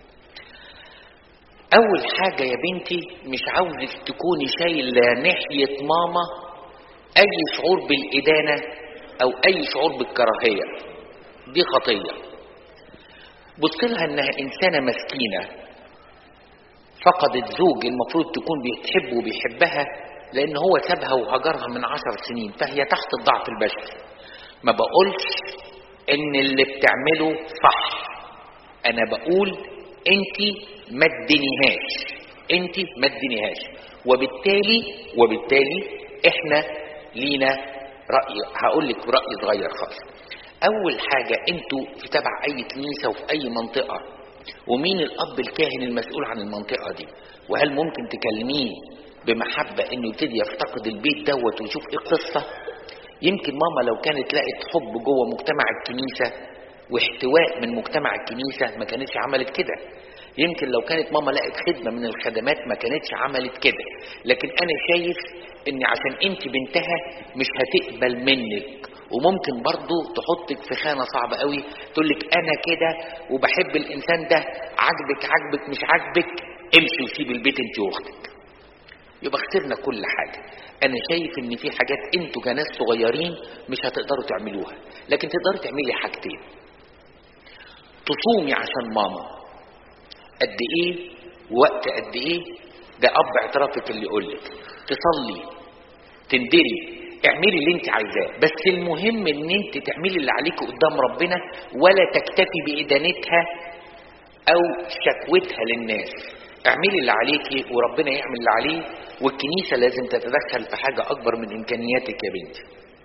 اول حاجة يا بنتي مش عاوزك تكوني شايلة ناحية ماما اي شعور بالادانة او اي شعور بالكراهية دي خطية بص لها انها انسانة مسكينة فقدت زوج المفروض تكون بتحبه وبيحبها لان هو سابها وهجرها من عشر سنين فهي تحت الضعف البشري ما بقولش ان اللي بتعمله صح انا بقول انت ما تدينيهاش انت ما تدينيهاش وبالتالي وبالتالي احنا لينا راي هقول لك راي صغير خالص اول حاجه انتوا في تبع اي كنيسه وفي اي منطقه ومين الاب الكاهن المسؤول عن المنطقه دي وهل ممكن تكلميه بمحبه انه يبتدي يفتقد البيت دوت ويشوف ايه القصه يمكن ماما لو كانت لقت حب جوه مجتمع الكنيسه واحتواء من مجتمع الكنيسه ما كانتش عملت كده يمكن لو كانت ماما لقت خدمه من الخدمات ما كانتش عملت كده لكن انا شايف ان عشان انت بنتها مش هتقبل منك وممكن برضو تحطك في خانة صعبة قوي تقول لك انا كده وبحب الانسان ده عاجبك عاجبك مش عاجبك امشي وسيب البيت انت واختك يبقى خسرنا كل حاجة انا شايف ان في حاجات انتوا كناس صغيرين مش هتقدروا تعملوها لكن تقدروا تعملي حاجتين تصومي عشان ماما قد ايه وقت قد ايه ده اب اعترافك اللي يقول لك تصلي تندري اعملي اللي انت عايزاه بس المهم ان انت تعملي اللي عليك قدام ربنا ولا تكتفي بادانتها او شكوتها للناس اعملي اللي عليكي وربنا يعمل اللي عليه والكنيسه لازم تتدخل في حاجه اكبر من امكانياتك يا بنتي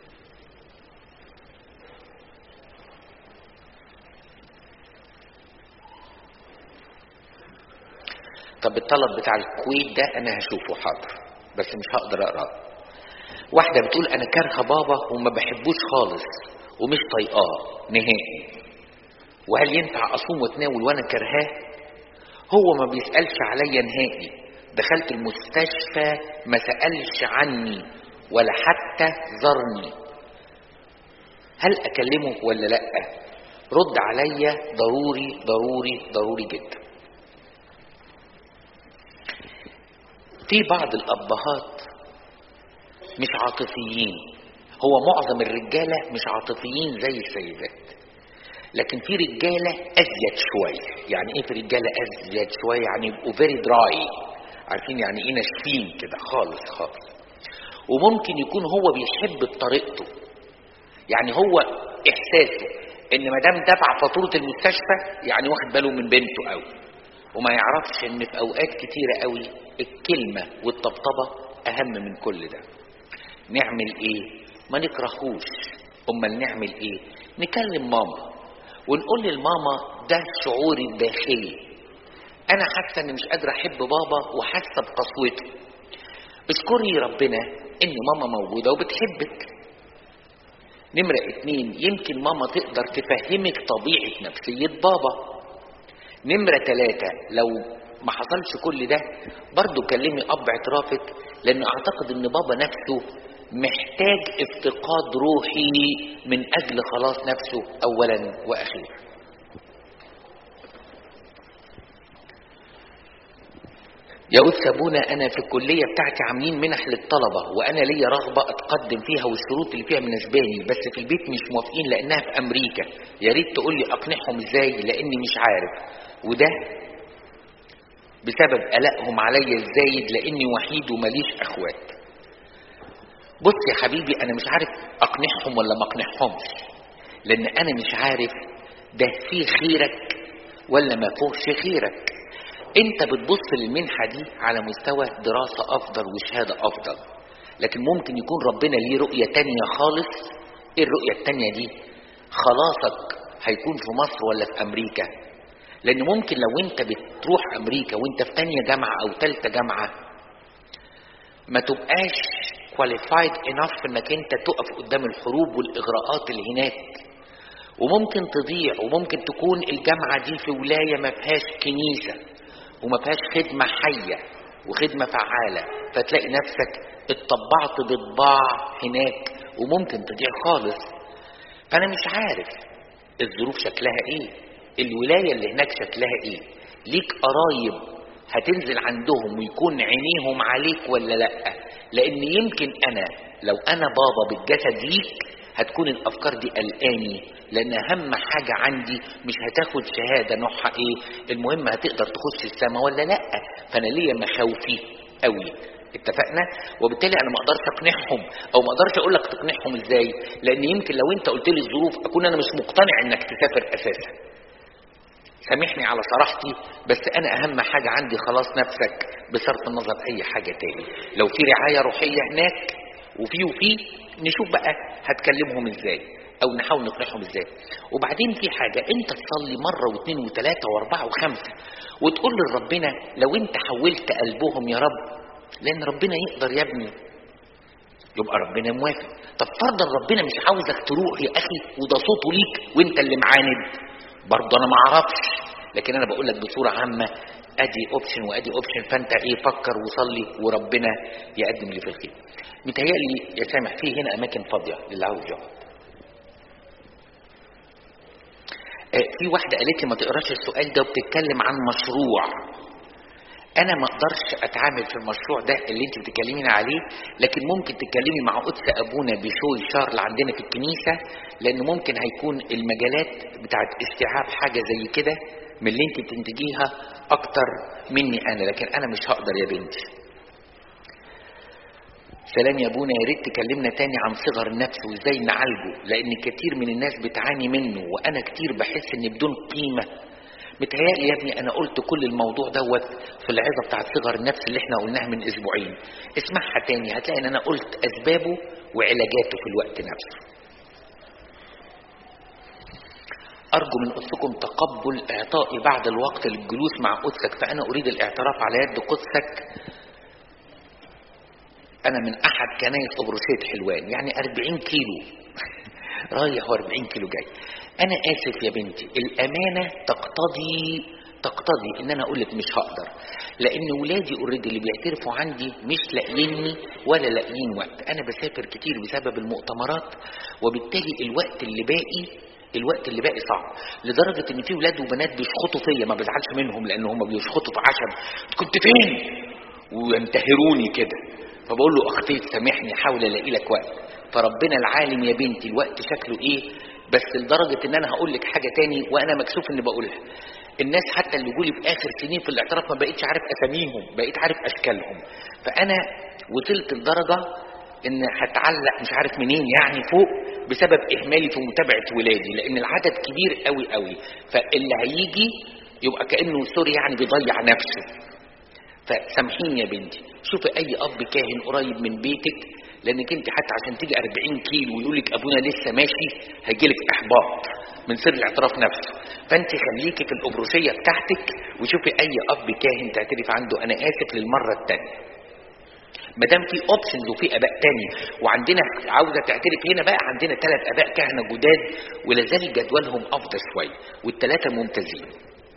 طب الطلب بتاع الكويت ده انا هشوفه حاضر بس مش هقدر اقراه واحده بتقول انا كارهه بابا وما بحبوش خالص ومش طايقاه نهائي وهل ينفع اصوم واتناول وانا كرهاه هو ما بيسالش عليا نهائي دخلت المستشفى ما سالش عني ولا حتى زارني هل اكلمه ولا لا رد عليا ضروري ضروري ضروري جدا في بعض الابهات مش عاطفيين هو معظم الرجالة مش عاطفيين زي السيدات لكن في رجالة أزيد شوية يعني إيه في رجالة أزيد شوية يعني يبقوا فيري دراي عارفين يعني إيه ناشفين كده خالص خالص وممكن يكون هو بيحب بطريقته يعني هو إحساسه إن ما دام دفع فاتورة المستشفى يعني واخد باله من بنته قوي وما يعرفش إن في أوقات كتيرة قوي الكلمة والطبطبة أهم من كل ده نعمل ايه ما نكرهوش امال نعمل ايه نكلم ماما ونقول للماما ده شعوري الداخلي انا حاسه اني مش قادره احب بابا وحاسه بقسوته اشكري ربنا ان ماما موجوده وبتحبك نمرة اتنين يمكن ماما تقدر تفهمك طبيعة نفسية بابا نمرة تلاتة لو ما حصلش كل ده برضو كلمي اب اعترافك لان اعتقد ان بابا نفسه محتاج افتقاد روحي من اجل خلاص نفسه اولا واخيرا يا أستاذ أبونا أنا في الكلية بتاعتي عاملين منح للطلبة وأنا ليا رغبة أتقدم فيها والشروط اللي فيها مناسباني بس في البيت مش موافقين لأنها في أمريكا يا ريت تقول لي أقنعهم إزاي لأني مش عارف وده بسبب قلقهم عليا الزايد لأني وحيد ومليش أخوات بص يا حبيبي انا مش عارف اقنعهم ولا ما اقنعهمش لان انا مش عارف ده في خيرك ولا ما فيهش خيرك انت بتبص للمنحة دي على مستوى دراسة افضل وشهادة افضل لكن ممكن يكون ربنا ليه رؤية تانية خالص ايه الرؤية التانية دي خلاصك هيكون في مصر ولا في امريكا لان ممكن لو انت بتروح امريكا وانت في تانية جامعة او تالتة جامعة ما تبقاش كواليفايد انف انك انت تقف قدام الحروب والاغراءات اللي هناك وممكن تضيع وممكن تكون الجامعة دي في ولاية ما فيهاش كنيسة وما فيهاش خدمة حية وخدمة فعالة فتلاقي نفسك اتطبعت بطباع هناك وممكن تضيع خالص فأنا مش عارف الظروف شكلها ايه الولاية اللي هناك شكلها ايه ليك قرايب هتنزل عندهم ويكون عينيهم عليك ولا لا لان يمكن انا لو انا بابا بالجسد ليك هتكون الافكار دي قلقاني لان اهم حاجه عندي مش هتاخد شهاده نوعها ايه المهم هتقدر تخش السماء ولا لا فانا ليا مخاوفي قوي اتفقنا وبالتالي انا ما اقدرش اقنعهم او ما اقدرش اقول لك تقنعهم ازاي لان يمكن لو انت قلت لي الظروف اكون انا مش مقتنع انك تسافر اساسا سامحني على صراحتي بس انا اهم حاجه عندي خلاص نفسك بصرف النظر اي حاجه تاني لو في رعايه روحيه هناك وفي وفي نشوف بقى هتكلمهم ازاي او نحاول نقنعهم ازاي وبعدين في حاجه انت تصلي مره واثنين وثلاثه واربعه وخمسه وتقول لربنا لو انت حولت قلبهم يا رب لان ربنا يقدر يا ابني يبقى ربنا موافق طب فرضا ربنا مش عاوزك تروح يا اخي وده صوته ليك وانت اللي معاند برضه انا ما اعرفش لكن انا بقول لك بصوره عامه ادي اوبشن وادي اوبشن فانت ايه فكر وصلي وربنا يقدم لي في الخير متهيألي يا سامح في هنا اماكن فاضيه للي عاوز يقعد آه، في واحده قالت لي ما تقراش السؤال ده وبتتكلم عن مشروع انا ما اقدرش اتعامل في المشروع ده اللي انت بتتكلمين عليه لكن ممكن تتكلمي مع قدس ابونا بشوي شارل عندنا في الكنيسه لان ممكن هيكون المجالات بتاعت استيعاب حاجه زي كده من اللي انت بتنتجيها اكتر مني انا لكن انا مش هقدر يا بنتي سلام يا ابونا يا ريت تكلمنا تاني عن صغر النفس وازاي نعالجه لان كتير من الناس بتعاني منه وانا كتير بحس ان بدون قيمه متهيألي يا ابني انا قلت كل الموضوع دوت في العظه بتاعت صغر النفس اللي احنا قلناها من اسبوعين اسمعها تاني هتلاقي ان انا قلت اسبابه وعلاجاته في الوقت نفسه أرجو من قدسكم تقبل إعطائي بعد الوقت للجلوس مع قدسك فأنا أريد الاعتراف على يد قدسك أنا من أحد كنايس أبروسية حلوان يعني 40 كيلو رايح و40 كيلو جاي أنا آسف يا بنتي الأمانة تقتضي تقتضي ان انا اقول لك مش هقدر لان ولادي اوريدي اللي بيعترفوا عندي مش لاقيني ولا لاقيين وقت انا بسافر كتير بسبب المؤتمرات وبالتالي الوقت اللي باقي الوقت اللي باقي صعب لدرجة ان في ولاد وبنات بيشخطوا فيا ما بزعلش منهم لان هم بيشخطوا في عشم كنت فين وينتهروني كده فبقول له اختي سامحني حاول الاقي لك وقت فربنا العالم يا بنتي الوقت شكله ايه بس لدرجة ان انا هقول لك حاجة تاني وانا مكسوف اني بقولها الناس حتى اللي يقولي في اخر سنين في الاعتراف ما بقيتش عارف اساميهم بقيت عارف اشكالهم فانا وصلت لدرجة ان هتعلق مش عارف منين يعني فوق بسبب اهمالي في متابعه ولادي لان العدد كبير قوي قوي فاللي هيجي يبقى كانه سوري يعني بيضيع نفسه فسامحيني يا بنتي شوفي اي اب كاهن قريب من بيتك لانك انت حتى عشان تيجي 40 كيلو ويقول لك ابونا لسه ماشي هيجي لك احباط من سر الاعتراف نفسه فانت خليكي في الابروسيه بتاعتك وشوفي اي اب كاهن تعترف عنده انا اسف للمره الثانيه ما دام في اوبشنز وفي اباء تاني وعندنا عاوزه تعترف هنا بقى عندنا ثلاث اباء كهنه جداد ولا زال جدولهم افضل شويه والثلاثه ممتازين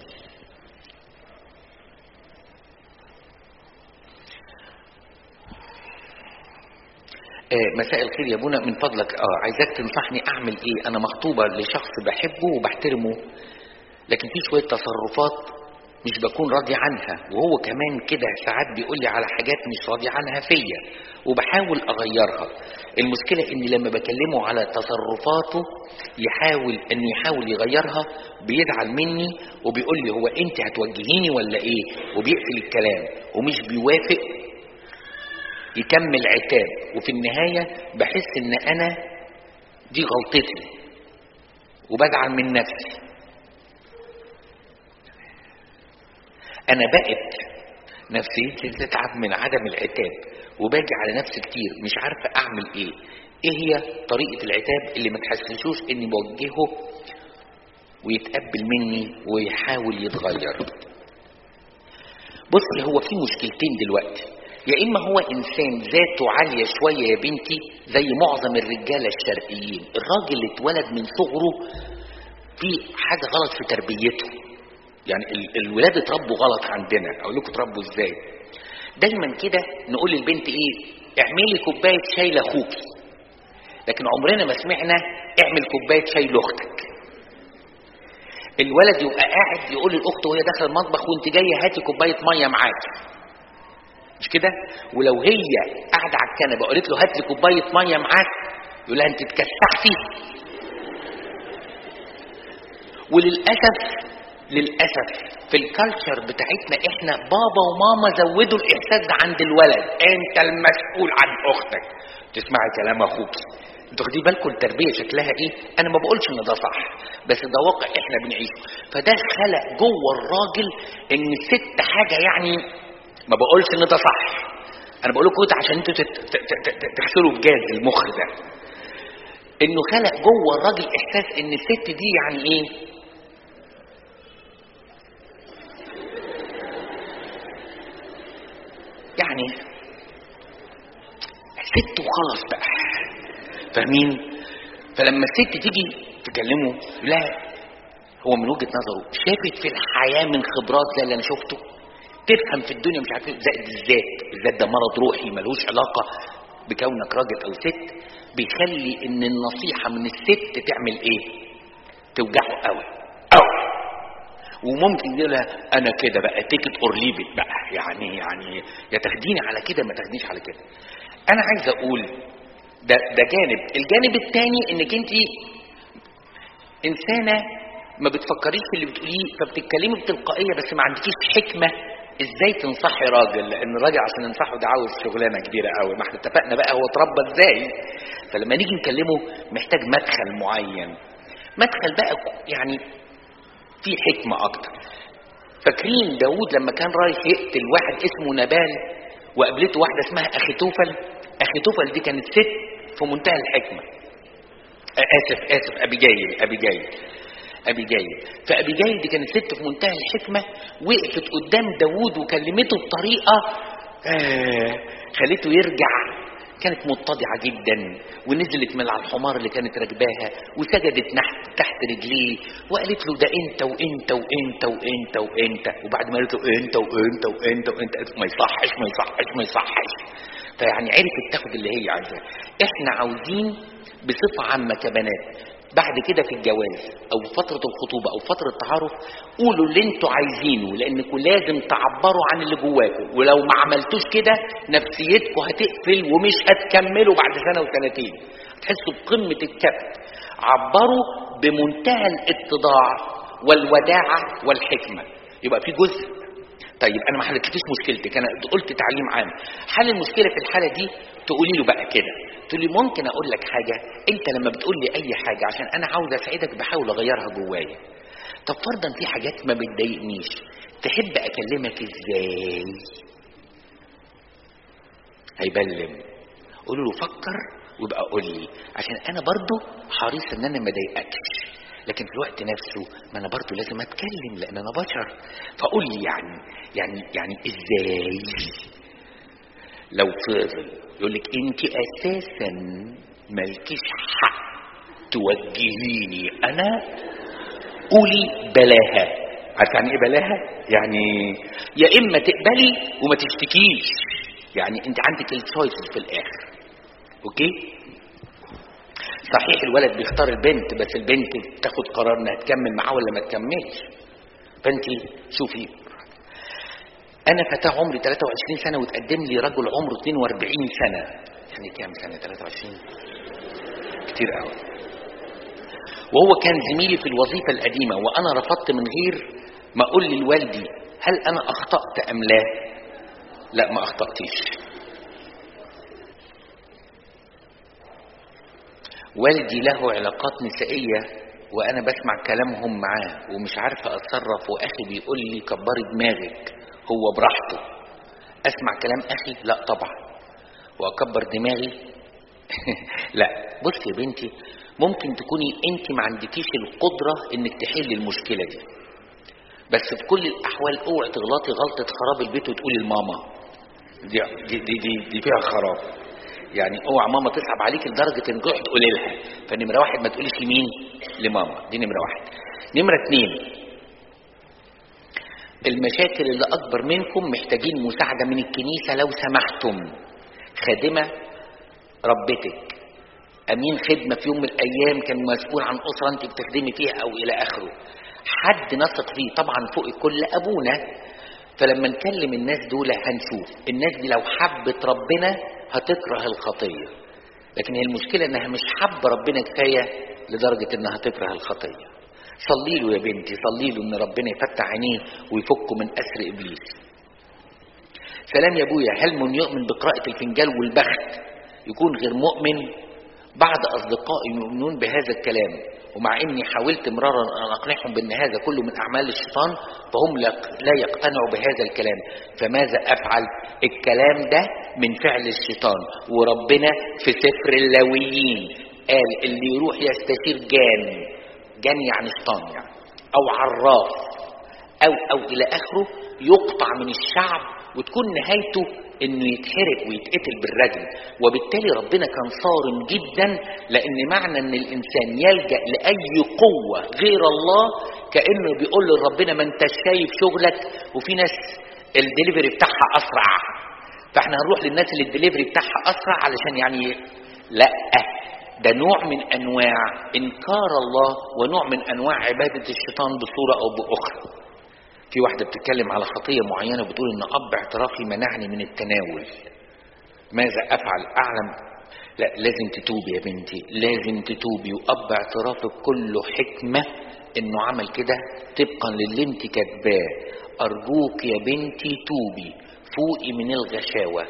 آه مساء الخير يا ابونا من فضلك اه عايزاك تنصحني اعمل ايه انا مخطوبه لشخص بحبه وبحترمه لكن في شويه تصرفات مش بكون راضي عنها وهو كمان كده ساعات بيقول لي على حاجات مش راضي عنها فيا وبحاول اغيرها المشكله ان لما بكلمه على تصرفاته يحاول انه يحاول يغيرها بيزعل مني وبيقول لي هو انت هتوجهيني ولا ايه وبيقفل الكلام ومش بيوافق يكمل عتاب وفي النهايه بحس ان انا دي غلطتي وبزعل من نفسي انا بقت نفسيتي تتعب من عدم العتاب وباجي على نفسي كتير مش عارفه اعمل ايه ايه هي طريقه العتاب اللي ما تحسسوش اني بوجهه ويتقبل مني ويحاول يتغير بصي هو في مشكلتين دلوقتي يا اما هو انسان ذاته عاليه شويه يا بنتي زي معظم الرجاله الشرقيين الراجل اللي اتولد من صغره في حاجه غلط في تربيته يعني ال- الولاد اتربوا غلط عندنا اقول لكم اتربوا ازاي دايما كده نقول للبنت ايه اعملي كوبايه شاي لاخوكي لكن عمرنا ما سمعنا اعمل كوبايه شاي لاختك الولد يبقى قاعد يقول للاخت وهي داخله المطبخ وانت جايه هاتي كوبايه ميه معاكي مش كده ولو هي قاعده على الكنبه وقالت له هات لي كوبايه ميه معاك يقول لها انت اتكسحتي وللاسف للاسف في الكالتشر بتاعتنا احنا بابا وماما زودوا الاحساس ده عند الولد انت المسؤول عن اختك تسمعي كلام اخوك انتوا واخدين بالكم التربيه شكلها ايه انا ما بقولش ان ده صح بس ده واقع احنا بنعيشه فده خلق جوه الراجل ان الست حاجه يعني ما بقولش ان ده صح انا بقول لكم ده عشان انتوا تت- ت- ت- ت- تغسلوا بجاز المخ ده انه خلق جوه الراجل احساس ان الست دي يعني ايه يعني ست وخلاص بقى فاهمين فلما الست تيجي تكلمه لا هو من وجهه نظره شافت في الحياه من خبرات زي اللي انا شفته تفهم في الدنيا مش عارف إيه، زائد الذات الذات ده مرض روحي ملوش علاقه بكونك راجل او ست بيخلي ان النصيحه من الست تعمل ايه توجعه قوي قوي وممكن يقول لها انا كده بقى تيكت اور ليفت بقى يعني يعني يا تاخديني على كده ما تاخديش على كده انا عايز اقول ده ده جانب الجانب الثاني انك انت انسانه ما بتفكريش في اللي بتقوليه فبتتكلمي بتلقائيه بس ما عندكيش حكمه ازاي تنصحي راجل لان الراجل عشان ننصحه ده عاوز شغلانه كبيره قوي ما احنا اتفقنا بقى هو اتربى ازاي فلما نيجي نكلمه محتاج مدخل معين مدخل بقى يعني في حكمة أكتر فاكرين داود لما كان رايح يقتل واحد اسمه نبال وقابلته واحدة اسمها أخيتوفل أخيتوفل دي كانت ست في منتهى الحكمة آه، آسف آسف أبيجايل أبيجايل أبيجايل فأبيجايل دي كانت ست في منتهى الحكمة وقفت قدام داود وكلمته بطريقة آه خليته يرجع كانت متضعة جدا ونزلت من على الحمار اللي كانت راكباها وسجدت تحت تحت رجليه وقالت له ده انت وانت وانت وانت وانت وبعد ما قالت له انت وانت وانت وانت قالت له ما يصحش ما يصحش ما يصحش فيعني عرفت تاخد اللي هي عايزاه احنا عاوزين بصفة عامة كبنات بعد كده في الجواز او فترة الخطوبة او فترة التعارف قولوا اللي انتوا عايزينه لانكم لازم تعبروا عن اللي جواكم ولو ما عملتوش كده نفسيتكم هتقفل ومش هتكملوا بعد سنة وسنتين هتحسوا بقمة الكبت عبروا بمنتهى الاتضاع والوداعة والحكمة يبقى في جزء طيب انا ما حلتلكيش مشكلتك انا قلت تعليم عام حل المشكله في الحاله دي تقولي له بقى كده تقولي ممكن اقول لك حاجه انت لما بتقول لي اي حاجه عشان انا عاوز اسعدك بحاول اغيرها جوايا طب فرضا في حاجات ما بتضايقنيش تحب اكلمك ازاي هيبلم قولوا له فكر ويبقى قول لي عشان انا برضو حريص ان انا ما اضايقكش لكن في الوقت نفسه ما انا برضو لازم اتكلم لان انا بشر فقول لي يعني يعني يعني ازاي لو فضل يقول لك انت اساسا مالكيش حق توجهيني انا قولي بلاها عارف يعني ايه بلاها يعني يا اما تقبلي وما تشتكيش يعني انت عندك التشويسز في الاخر اوكي صحيح الولد بيختار البنت بس البنت بتاخد قرار انها تكمل معاه ولا ما تكملش فانت شوفي انا فتاة عمري 23 سنة وتقدم لي رجل عمره 42 سنة يعني كام سنة 23 كتير قوي وهو كان زميلي في الوظيفة القديمة وانا رفضت من غير ما اقول لوالدي هل انا اخطأت ام لا لا ما اخطأتيش والدي له علاقات نسائية وأنا بسمع كلامهم معاه ومش عارفة أتصرف وأخي بيقول لي كبري دماغك هو براحته اسمع كلام اخي لا طبعا واكبر دماغي لا بص يا بنتي ممكن تكوني انت ما عندكيش القدره انك تحلي المشكله دي بس في كل الاحوال اوعي تغلطي غلطه خراب البيت وتقولي لماما دي دي دي, دي, دي فيها خراب يعني اوعى ماما تصعب عليك لدرجه ان تروح تقولي لها فنمره واحد ما تقوليش لمين لماما دي نمره واحد نمره اتنين المشاكل اللي اكبر منكم محتاجين مساعده من الكنيسه لو سمحتم خادمه ربتك امين خدمه في يوم من الايام كان مسؤول عن اسره انت بتخدمي فيها او الى اخره حد نثق فيه طبعا فوق الكل ابونا فلما نكلم الناس دول هنشوف الناس دي لو حبت ربنا هتكره الخطيه لكن هي المشكله انها مش حابه ربنا كفايه لدرجه انها تكره الخطيه صلي له يا بنتي صلي له ان ربنا يفتح عينيه ويفكه من اسر ابليس سلام يا ابويا هل من يؤمن بقراءه الفنجان والبخت يكون غير مؤمن بعض اصدقائي يؤمنون بهذا الكلام ومع اني حاولت مرارا ان اقنعهم بان هذا كله من اعمال الشيطان فهم لا يقتنعوا بهذا الكلام فماذا افعل الكلام ده من فعل الشيطان وربنا في سفر اللاويين قال اللي يروح يستشير جان جان يعني شيطان يعني او عراف او او الى اخره يقطع من الشعب وتكون نهايته انه يتحرق ويتقتل بالرجم وبالتالي ربنا كان صارم جدا لان معنى ان الانسان يلجا لاي قوه غير الله كانه بيقول لربنا ما انت شايف شغلك وفي ناس الدليفري بتاعها اسرع فاحنا هنروح للناس اللي الدليفري بتاعها اسرع علشان يعني لا ده نوع من انواع انكار الله ونوع من انواع عباده الشيطان بصوره او باخرى في واحدة بتتكلم على خطية معينة بتقول إن أب اعترافي منعني من التناول ماذا أفعل أعلم لا لازم تتوبي يا بنتي لازم تتوبي وأب اعترافك كله حكمة إنه عمل كده طبقا للي أنت كاتباه أرجوك يا بنتي توبي فوقي من الغشاوة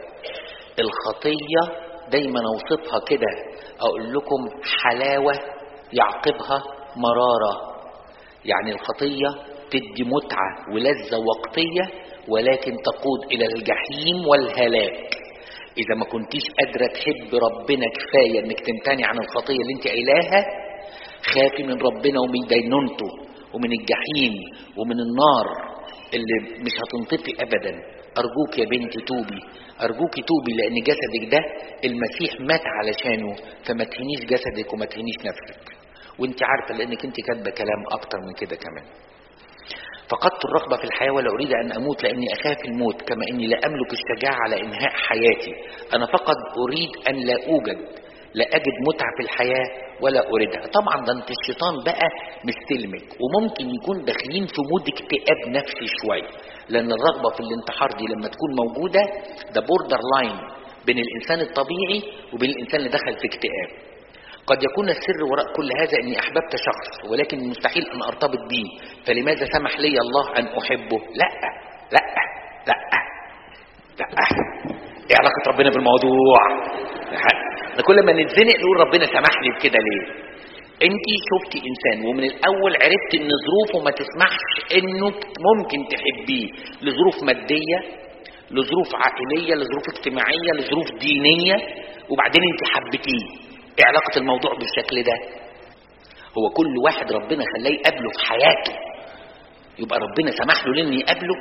الخطية دايما أوصفها كده أقول لكم حلاوة يعقبها مرارة يعني الخطية تدي متعة ولذة وقتية ولكن تقود إلى الجحيم والهلاك إذا ما كنتيش قادرة تحب ربنا كفاية إنك تمتنع عن الخطية اللي أنت قايلاها خافي من ربنا ومن دينونته ومن الجحيم ومن النار اللي مش هتنطفي أبدا أرجوك يا بنتي توبي أرجوك توبي لأن جسدك ده المسيح مات علشانه فما تهنيش جسدك وما تهنيش نفسك وانت عارفة لأنك انت كاتبة كلام أكتر من كده كمان فقدت الرغبة في الحياة ولا أريد أن أموت لأني أخاف الموت كما أني لا أملك الشجاعة على إنهاء حياتي أنا فقط أريد أن لا أوجد لا أجد متعة في الحياة ولا أريدها طبعا ده أنت الشيطان بقى مستلمك وممكن يكون داخلين في مود اكتئاب نفسي شوية لأن الرغبة في الانتحار دي لما تكون موجودة ده بوردر لاين بين الإنسان الطبيعي وبين الإنسان اللي دخل في اكتئاب قد يكون السر وراء كل هذا اني احببت شخص ولكن مستحيل ان ارتبط به فلماذا سمح لي الله ان احبه لا لا لا لا ايه علاقه ربنا بالموضوع ده كل ما نتزنق نقول ربنا سمح لي بكده ليه انت شفتي انسان ومن الاول عرفت ان ظروفه ما تسمحش انه ممكن تحبيه لظروف ماديه لظروف عائليه لظروف اجتماعيه لظروف دينيه وبعدين انت حبيتيه ايه علاقة الموضوع بالشكل ده هو كل واحد ربنا خلاه يقابله في حياته يبقى ربنا سمح له لانه يقابله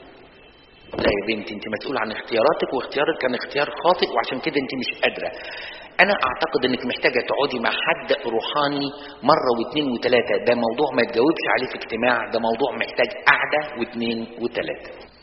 لا يا بنتي انت مسؤول عن اختياراتك واختيارك كان اختيار خاطئ وعشان كده انت مش قادرة انا اعتقد انك محتاجة تقعدي مع حد روحاني مرة واثنين وثلاثة ده موضوع ما تجاوبش عليه في اجتماع ده موضوع محتاج قعدة واثنين وثلاثة